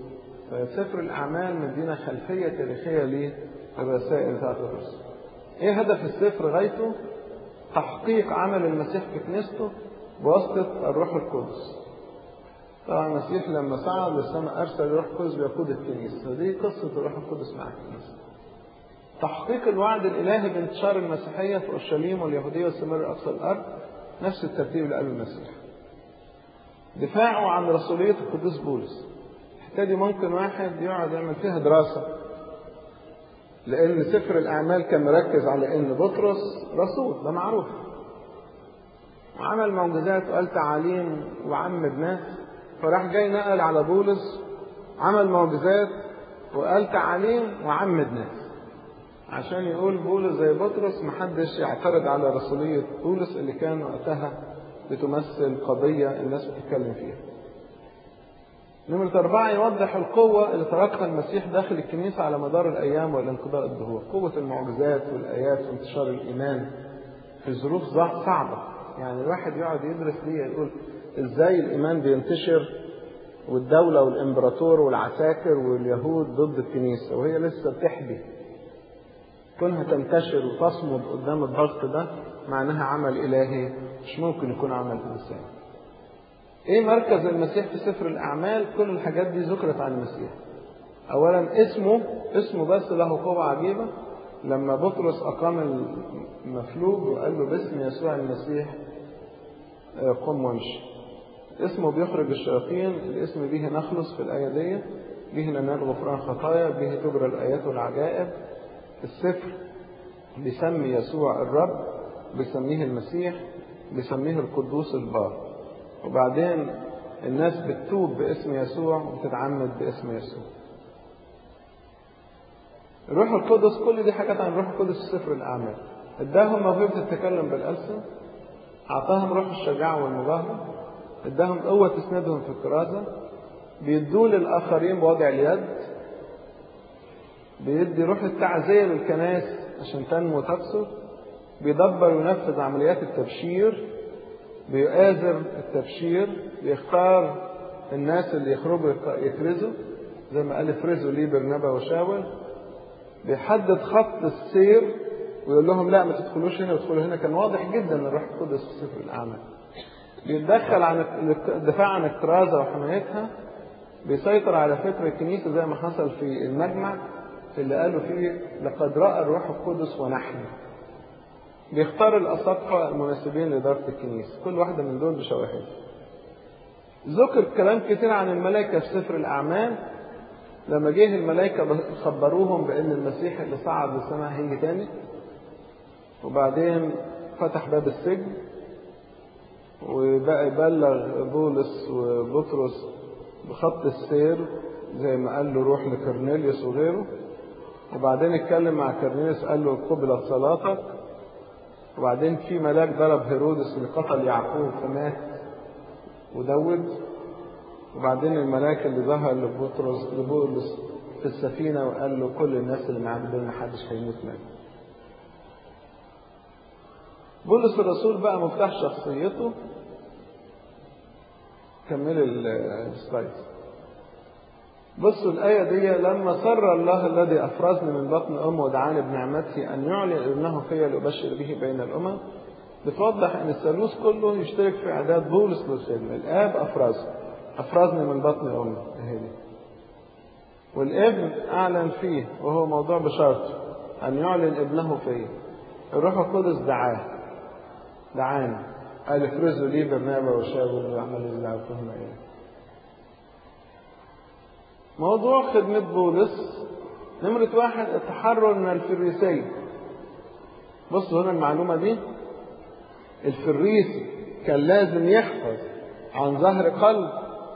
[SPEAKER 1] فسفر الأعمال مدينا خلفية تاريخية للرسائل بتاعت الرسل إيه هدف السفر غايته؟ تحقيق عمل المسيح في كنيسته بواسطة الروح القدس طبعا المسيح لما صعد للسماء أرسل الروح القدس بيقود الكنيسة ودي قصة الروح القدس مع الكنيسة تحقيق الوعد الإلهي بانتشار المسيحية في أورشليم واليهودية والسماء أقصى الأرض نفس الترتيب اللي قاله المسيح دفاعه عن رسولية القديس بولس الحتة دي ممكن واحد يقعد يعمل فيها دراسة لأن سفر الأعمال كان مركز على إن بطرس رسول ده معروف وعمل معجزات وقال تعاليم وعمد ناس فراح جاي نقل على بولس عمل معجزات وقال تعاليم وعمد ناس عشان يقول بولس زي بطرس محدش يعترض على رسولية بولس اللي كان وقتها بتمثل قضية الناس بتتكلم فيها نمرة أربعة يوضح القوة اللي تركها المسيح داخل الكنيسة على مدار الأيام والانقضاء الدهور قوة المعجزات والآيات وانتشار الإيمان في ظروف صعبة يعني الواحد يقعد يدرس ليه يقول إزاي الإيمان بينتشر والدولة والإمبراطور والعساكر واليهود ضد الكنيسة وهي لسه بتحبي كونها تنتشر وتصمد قدام الضغط ده معناها عمل إلهي مش ممكن يكون عمل إنسان ايه مركز المسيح في سفر الاعمال كل الحاجات دي ذكرت عن المسيح اولا اسمه اسمه بس له قوة عجيبة لما بطرس اقام المفلوج وقال له باسم يسوع المسيح قم وامشي اسمه بيخرج الشياطين الاسم به نخلص في الآية دي به ننال غفران خطايا به تجرى الآيات والعجائب السفر بيسمي يسوع الرب بيسميه المسيح بيسميه القدوس البار وبعدين الناس بتتوب باسم يسوع وتتعمد باسم يسوع الروح القدس كل دي حاجات عن الروح القدس في سفر الأعمال اداهم موهبة التكلم بالألسن أعطاهم روح الشجاعة والمباهرة اداهم قوة تسندهم في الكرازة بيدوا للآخرين بوضع اليد بيدي روح التعزية للكنائس عشان تنمو وتكثر بيدبر وينفذ عمليات التبشير بيؤازر التبشير بيختار الناس اللي يخرجوا يكرزوا زي ما قال افرزوا لي برنابا وشاول بيحدد خط السير ويقول لهم لا ما تدخلوش هنا وتدخلوا هنا كان واضح جدا الروح القدس في سفر الاعمال بيتدخل عن الدفاع عن الكرازه وحمايتها بيسيطر على فكر الكنيسه زي ما حصل في المجمع اللي قالوا فيه لقد راى الروح القدس ونحن بيختار الأساقفة المناسبين لإدارة الكنيسة كل واحدة من دول بشواهد ذكر كلام كتير عن الملائكة في سفر الأعمال لما جه الملائكة خبروهم بأن المسيح اللي صعد للسماء هيجي تاني وبعدين فتح باب السجن وبقى يبلغ بولس وبطرس بخط السير زي ما قال له روح لكرنيليوس وغيره وبعدين اتكلم مع كرنيليوس قال له قبلت صلاتك وبعدين في ملاك ضرب هيرودس اللي قتل يعقوب فمات ودود وبعدين الملاك اللي ظهر لبطرس لبولس في السفينة وقال له كل الناس اللي معاك دول محدش هيموت منهم. بولس الرسول بقى مفتاح شخصيته كمل السلايد بصوا الآية دي لما سر الله الذي أفرزني من بطن أمه ودعاني بنعمته أن يعلن ابنه فيا لأبشر به بين الأمم بتوضح أن الثالوث كله يشترك في إعداد بولس للخدمة الآب أفرزه أفرزني من بطن أمي أهدي والابن أعلن فيه وهو موضوع بشرطه أن يعلن ابنه فيه الروح القدس دعاه دعاني قال افرزوا لي برنابا وشاول وعمل اللي عرفهم إيه موضوع خدمة بولس نمرة واحد التحرر من الفريسية بصوا هنا المعلومة دي الفريسي كان لازم يحفظ عن ظهر قلب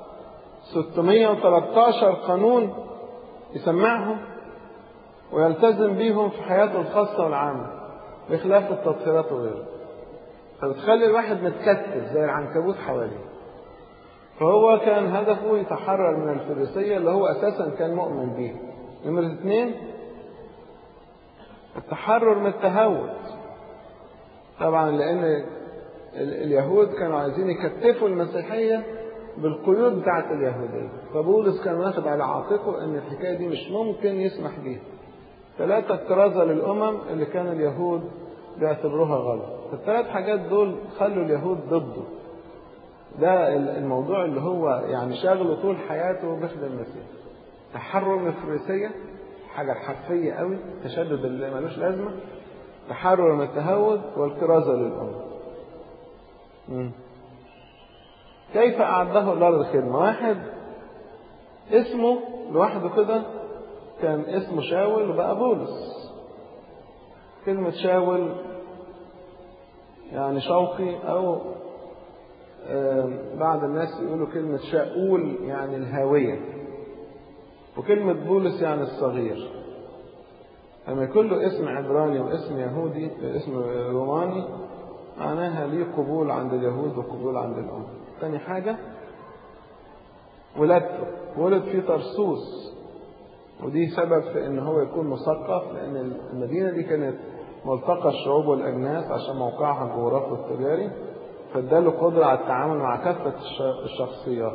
[SPEAKER 1] 613 قانون يسمعهم ويلتزم بيهم في حياته الخاصة والعامة بخلاف التطهيرات وغيره فبتخلي الواحد متكتف زي العنكبوت حواليه فهو كان هدفه يتحرر من الفريسية اللي هو أساسا كان مؤمن بيه نمرة اثنين التحرر من التهود طبعا لأن اليهود كانوا عايزين يكتفوا المسيحية بالقيود بتاعت اليهودية فبولس كان واخد على عاتقه ان الحكاية دي مش ممكن يسمح بيها ثلاثة كرازة للأمم اللي كان اليهود بيعتبروها غلط الثلاث حاجات دول خلوا اليهود ضده ده الموضوع اللي هو يعني شاغله طول حياته بخدم المسيح تحرر من الفريسية حاجة حرفية قوي تشدد اللي ملوش لازمة تحرر من التهود والكرازة للأمم كيف أعده الله للخدمة واحد اسمه لوحده كده كان اسمه شاول وبقى بولس كلمة شاول يعني شوقي أو بعض الناس يقولوا كلمة شاؤول يعني الهاوية وكلمة بولس يعني الصغير لما يكون له اسم عبراني واسم يهودي اسم روماني معناها ليه قبول عند اليهود وقبول عند الأمة ثاني حاجة ولادته ولد في طرسوس ودي سبب في ان هو يكون مثقف لان المدينة دي كانت ملتقى الشعوب والأجناس عشان موقعها الجغرافي والتجاري فاداله قدرة على التعامل مع كافة الشخصيات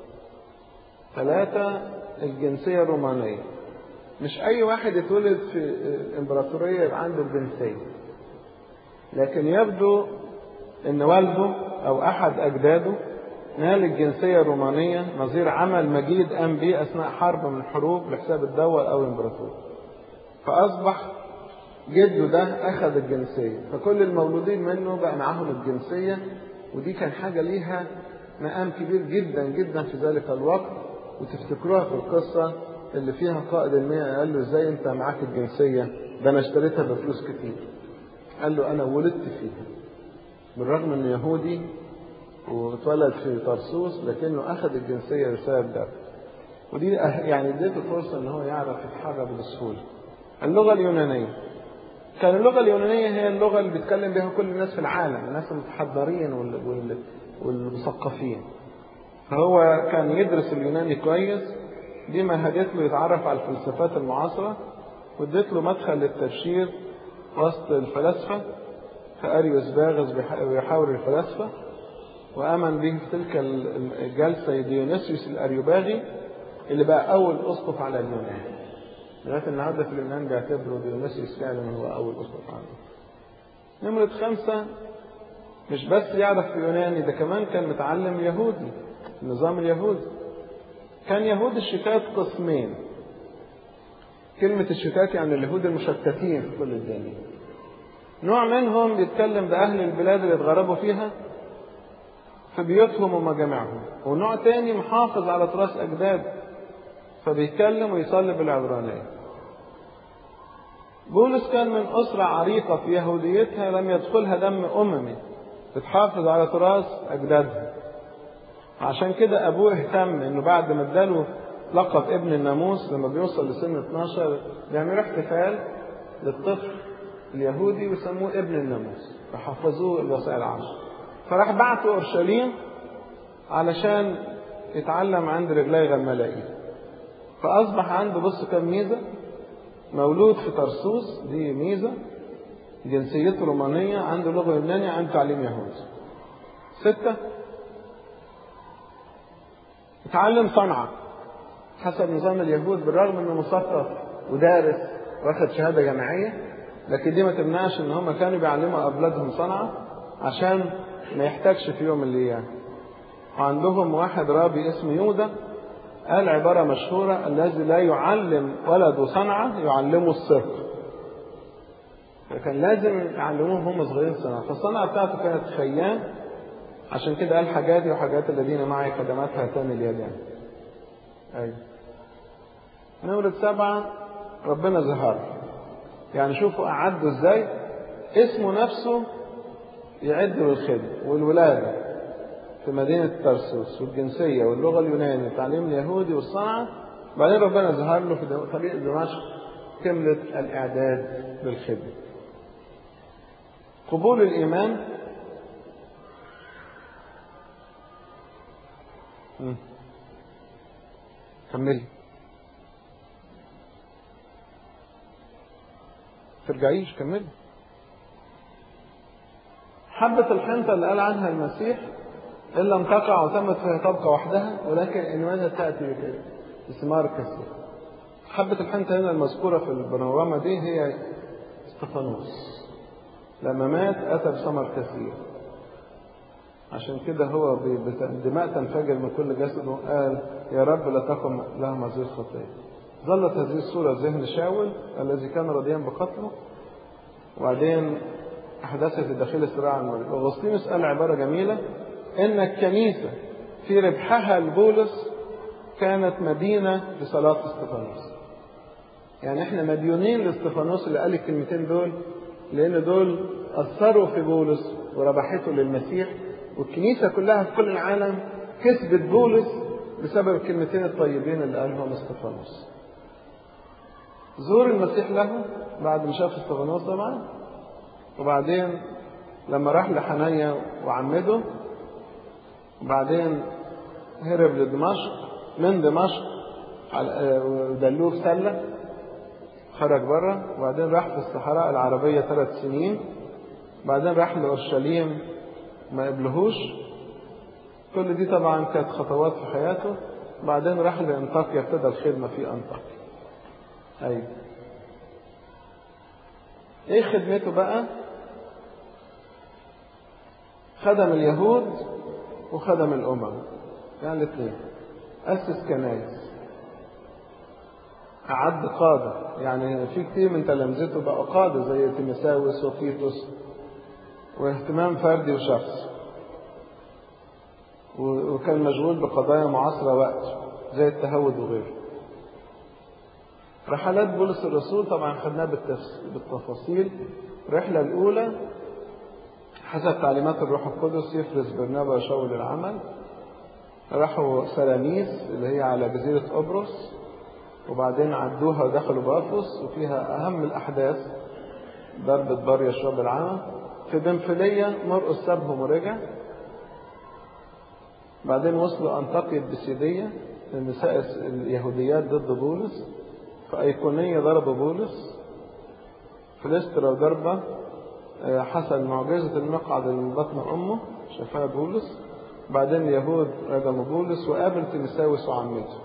[SPEAKER 1] ثلاثة الجنسية الرومانية مش أي واحد يتولد في الإمبراطورية يبقى عنده الجنسية لكن يبدو إن والده أو أحد أجداده نال الجنسية الرومانية نظير عمل مجيد قام به أثناء حرب من الحروب لحساب الدولة أو الإمبراطور فأصبح جده ده أخذ الجنسية فكل المولودين منه بقى معاهم الجنسية ودي كان حاجة ليها مقام كبير جدا جدا في ذلك الوقت وتفتكروها في القصة اللي فيها قائد المية قال له ازاي انت معاك الجنسية ده انا اشتريتها بفلوس كتير قال له انا ولدت فيها بالرغم انه يهودي واتولد في طرسوس لكنه اخذ الجنسية بسبب ده ودي يعني اديته فرصة ان هو يعرف يتحرك بسهولة اللغة اليونانية كان اللغة اليونانية هي اللغة اللي بيتكلم بها كل الناس في العالم الناس المتحضرين والمثقفين فهو كان يدرس اليوناني كويس دي مهدت له يتعرف على الفلسفات المعاصرة وادت له مدخل للتبشير وسط الفلاسفة فأريوس باغز بيحاور الفلاسفة وآمن به في تلك الجلسة ديونيسيوس الأريوباغي اللي بقى أول أسقف على اليونان لغاية النهاردة في اليونان بيعتبروا ديونيسيوس فعلا هو أول أسقف عنه نمرة خمسة مش بس يعرف يوناني ده كمان كان متعلم يهودي النظام اليهودي كان يهود الشتات قسمين كلمة الشتات يعني اليهود المشتتين في كل الدنيا نوع منهم بيتكلم بأهل البلاد اللي اتغربوا فيها في بيوتهم ومجامعهم ونوع تاني محافظ على تراث أجداده فبيتكلم ويصلي بالعبرانية بولس كان من أسرة عريقة في يهوديتها لم يدخلها دم أممي بتحافظ على تراث أجدادها عشان كده أبوه اهتم إنه بعد ما اداله لقب ابن الناموس لما بيوصل لسن 12 بيعملوا احتفال للطفل اليهودي ويسموه ابن الناموس فحفظوه الوصايا العشر فراح بعته أورشليم علشان يتعلم عند رجلي غمالائيل فأصبح عنده بص كم ميزة مولود في طرسوس دي ميزة جنسيته رومانية عنده لغة يونانية عنده تعليم يهودي ستة اتعلم صنعة حسب نظام اليهود بالرغم انه مثقف ودارس واخد شهادة جامعية لكن دي ما تمنعش ان هم كانوا بيعلموا اولادهم صنعة عشان ما يحتاجش في يوم من الايام وعندهم واحد رابي اسمه يودا قال عبارة مشهورة الذي لا يعلم ولده صنعة يعلمه الصدق فكان لازم يعلموهم هم صغيرين صنعة فالصنعة بتاعته كانت خيام عشان كده قال حاجاتي وحاجات الذين معي خدمات هاتان اليدان أيوة نمرة سبعة ربنا ظهر يعني شوفوا أعدوا ازاي اسمه نفسه يعد للخدمة والولادة في مدينة ترسوس والجنسية واللغة اليونانية والتعليم اليهودي والصنعة بعدين ربنا ظهر له في طريق دمشق كملة الإعداد للخدمة قبول الإيمان كملي ترجعيش كملي حبة الحنطة اللي قال عنها المسيح إن لم تقع وتمت فهي تبقى وحدها ولكن إن ماتت تأتي بثمار كثير حبة الحنطة هنا المذكورة في البانوراما دي هي استفانوس لما مات أتى بثمر كثير عشان كده هو الدماء تنفجر من كل جسده قال يا رب لا تقم لهم هذه الخطية ظلت هذه الصورة في ذهن شاول الذي كان راضيا بقتله وبعدين أحدثت داخل صراع الملك أغسطينوس قال عبارة جميلة إن الكنيسة في ربحها لبولس كانت مدينة لصلاة استفانوس يعني احنا مديونين لاستفانوس اللي قال الكلمتين دول لأن دول أثروا في بولس وربحته للمسيح والكنيسة كلها في كل العالم كسبت بولس بسبب الكلمتين الطيبين اللي قالهم استفانوس زور المسيح له بعد ما شاف استفانوس طبعا وبعدين لما راح لحنانيا وعمده وبعدين هرب لدمشق من دمشق ودلوه في سلة خرج بره وبعدين راح في الصحراء العربية ثلاث سنين بعدين راح لأورشليم ما قبلهوش كل دي طبعا كانت خطوات في حياته بعدين راح لأنطاكيا ابتدى الخدمة في أنطاكيا أيوة إيه خدمته بقى؟ خدم اليهود وخدم الأمم يعني الاثنين أسس كنائس أعد قادة يعني في كتير من تلامذته بقوا قادة زي تيمساوس وتيتوس واهتمام فردي وشخصي وكان مشغول بقضايا معاصرة وقته زي التهود وغيره رحلات بولس الرسول طبعا خدناها بالتفاصيل الرحلة الأولى حسب تعليمات الروح القدس يفرز برنابا وشاول العمل راحوا سلاميس اللي هي على جزيرة قبرص وبعدين عدوها ودخلوا بافوس وفيها أهم الأحداث ضربة باريا شرب العمى في بنفلية مرقس سابهم ورجع بعدين وصلوا أنطاكية بسيدية النساء اليهوديات ضد بولس في أيقونية ضربوا بولس في لسترا ضربة حصل معجزة المقعد اللي بطن أمه شافها بولس بعدين اليهود رجموا بولس وقابل تيمساوس وعمته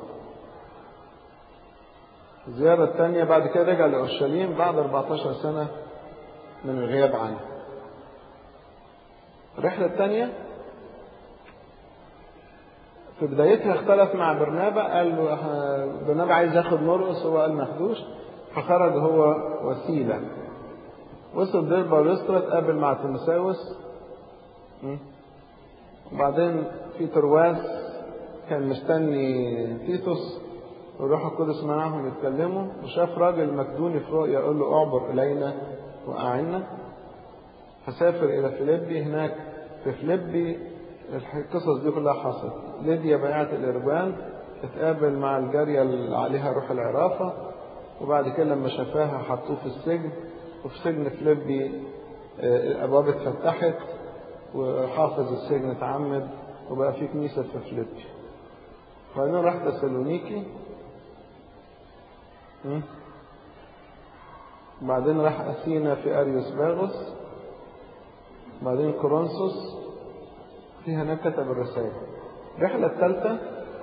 [SPEAKER 1] الزيارة الثانية بعد كده رجع لأورشليم بعد 14 سنة من الغياب عنه الرحلة الثانية في بدايتها اختلف مع برنابا قال له برنابا عايز ياخد مرقس هو قال ماخدوش فخرج هو وسيلة وصل ديربا وليسترا اتقابل مع تيموساوس وبعدين في ترواس كان مستني تيتوس والروح القدس معاهم يتكلموا وشاف راجل مكدوني في رؤيا يقول له اعبر الينا واعنا فسافر الى فيليبي هناك في فيليبي القصص دي كلها حصلت ليديا بيعة الإربان اتقابل مع الجارية اللي عليها روح العرافة وبعد كده لما شافاها حطوه في السجن وفي سجن فيليبي الأبواب اتفتحت وحافظ السجن اتعمد وبقى في كنيسة في فيليبي وبعدين راح تسالونيكي بعدين راح أثينا في أريوس باغوس بعدين كورنثوس في هناك كتب الرسائل الرحلة الثالثة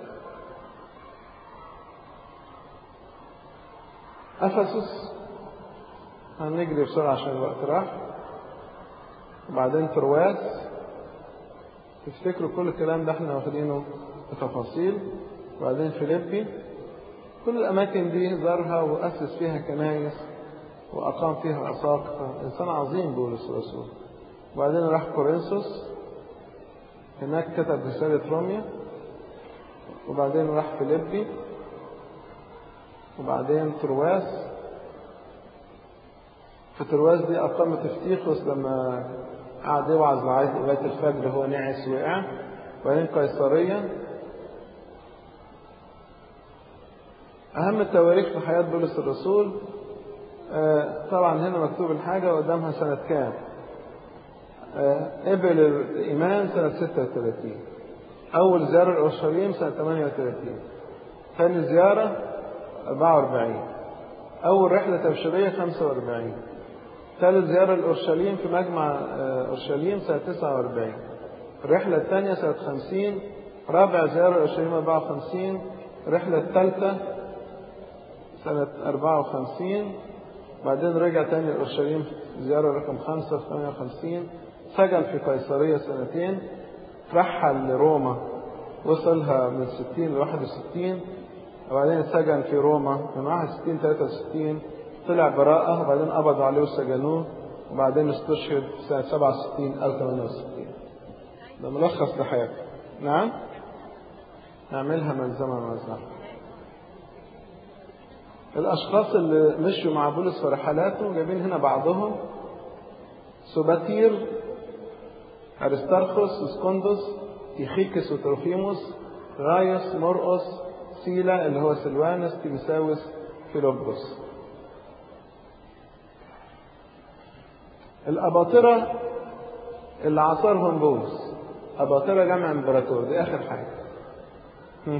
[SPEAKER 1] أفسس هنجري بسرعة عشان الوقت راح وبعدين ترواس تفتكروا كل الكلام ده احنا واخدينه بتفاصيل وبعدين فيليبي كل الأماكن دي زارها وأسس فيها كنايس وأقام فيها أساقفة إنسان عظيم بولس الرسول وبعدين راح كورنثوس هناك كتب رسالة روميا وبعدين راح فيليبي وبعدين ترواس في ترواس دي أقام تفتيخوس لما قعد يوعظ لغاية الفجر هو نعس وقع وبعدين قيصرية أهم التواريخ في حياة بولس الرسول طبعا هنا مكتوب الحاجة قدامها سنة كام قبل الإيمان سنة 36 أول زيارة لأورشليم سنة 38 ثاني زيارة 44 أول رحلة تبشيرية 45 ثالث زيارة لأورشليم في مجمع أورشليم سنة 49 الرحلة الثانية سنة 50 رابع زيارة أورشليم 54 الرحلة الثالثة سنة 54 بعدين رجع تاني لأورشليم زيارة رقم 5 في 58 سجن في قيصرية سنتين رحل لروما وصلها من 60 ل 61 وبعدين سجن في روما من 61 63 طلع براءة وبعدين قبضوا عليه وسجنوه وبعدين استشهد سنة 67 أو 68 ده ملخص لحياته نعم نعملها ملزمة ملزمة الأشخاص اللي مشوا مع بولس في رحلاته جايبين هنا بعضهم سوباتير أرسترخوس اسكندس تيخيكس وتروفيموس غايوس مرقس سيلا اللي هو سلوانس تيمساوس فيلوبوس الأباطرة اللي عصرهم بولس أباطرة جمع إمبراطور دي آخر حاجة هم.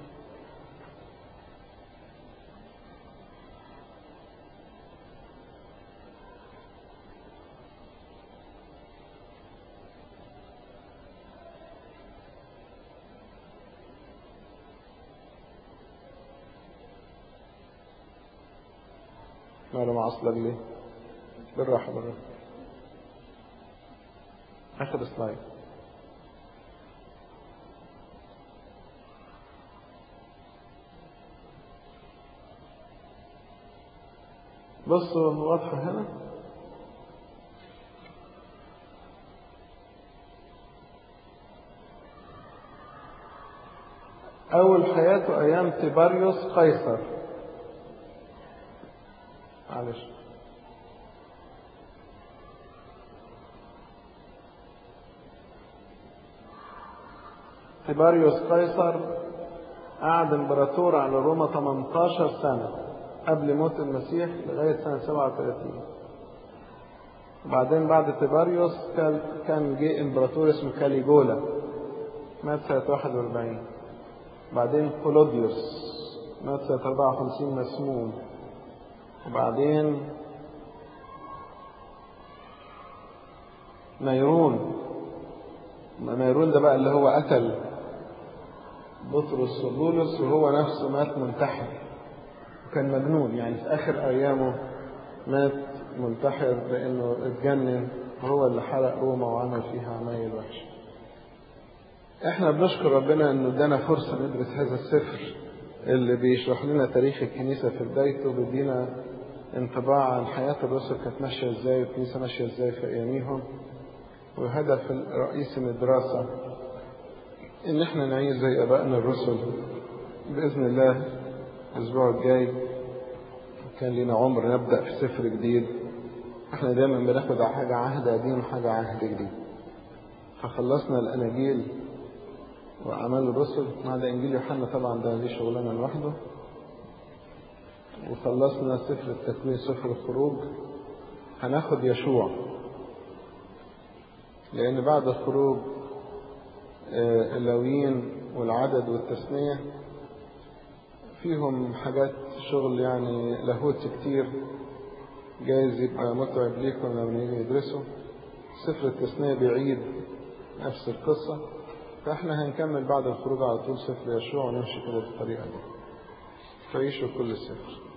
[SPEAKER 1] ماله معصلك ليه؟ بالراحة بالراحة آخر سلايد بصوا واضحة هنا أول حياته أيام تيباريوس قيصر معلش تيباريوس قيصر قعد امبراطور على روما 18 سنة قبل موت المسيح لغاية سنة 37 وبعدين بعد تيباريوس كان كان جه امبراطور اسمه كاليجولا مات سنة 41 بعدين كولوديوس مات سنة 54 مسموم وبعدين نيرون نيرون ده بقى اللي هو قتل بطرس وبولس وهو نفسه مات منتحر وكان مجنون يعني في آخر أيامه مات منتحر لأنه اتجنن وهو اللي حرق روما وعمل فيها عمايل وحشة احنا بنشكر ربنا انه ادانا فرصة ندرس هذا السفر اللي بيشرح لنا تاريخ الكنيسة في بدايته بيدينا انطباع عن حياة الرسل كانت ماشية ازاي والكنيسة ماشية ازاي في اياميهم والهدف الرئيسي من الدراسة ان احنا نعيش زي ابائنا الرسل باذن الله الاسبوع الجاي كان لنا عمر نبدا في سفر جديد احنا دايما بناخد حاجه عهد قديم وحاجه عهد جديد فخلصنا الاناجيل واعمال الرسل ما عدا انجيل يوحنا طبعا ده ليه شغلانه لوحده وخلصنا سفر التكوين سفر الخروج هناخد يشوع لان بعد الخروج اللاويين والعدد والتثنية فيهم حاجات شغل يعني لاهوت كتير جايز يبقى متعب ليكم لما نيجي ندرسه سفر التثنية بيعيد نفس القصة فاحنا هنكمل بعد الخروج على طول سفر يشوع ونمشي كده بالطريقة دي تعيشوا كل السفر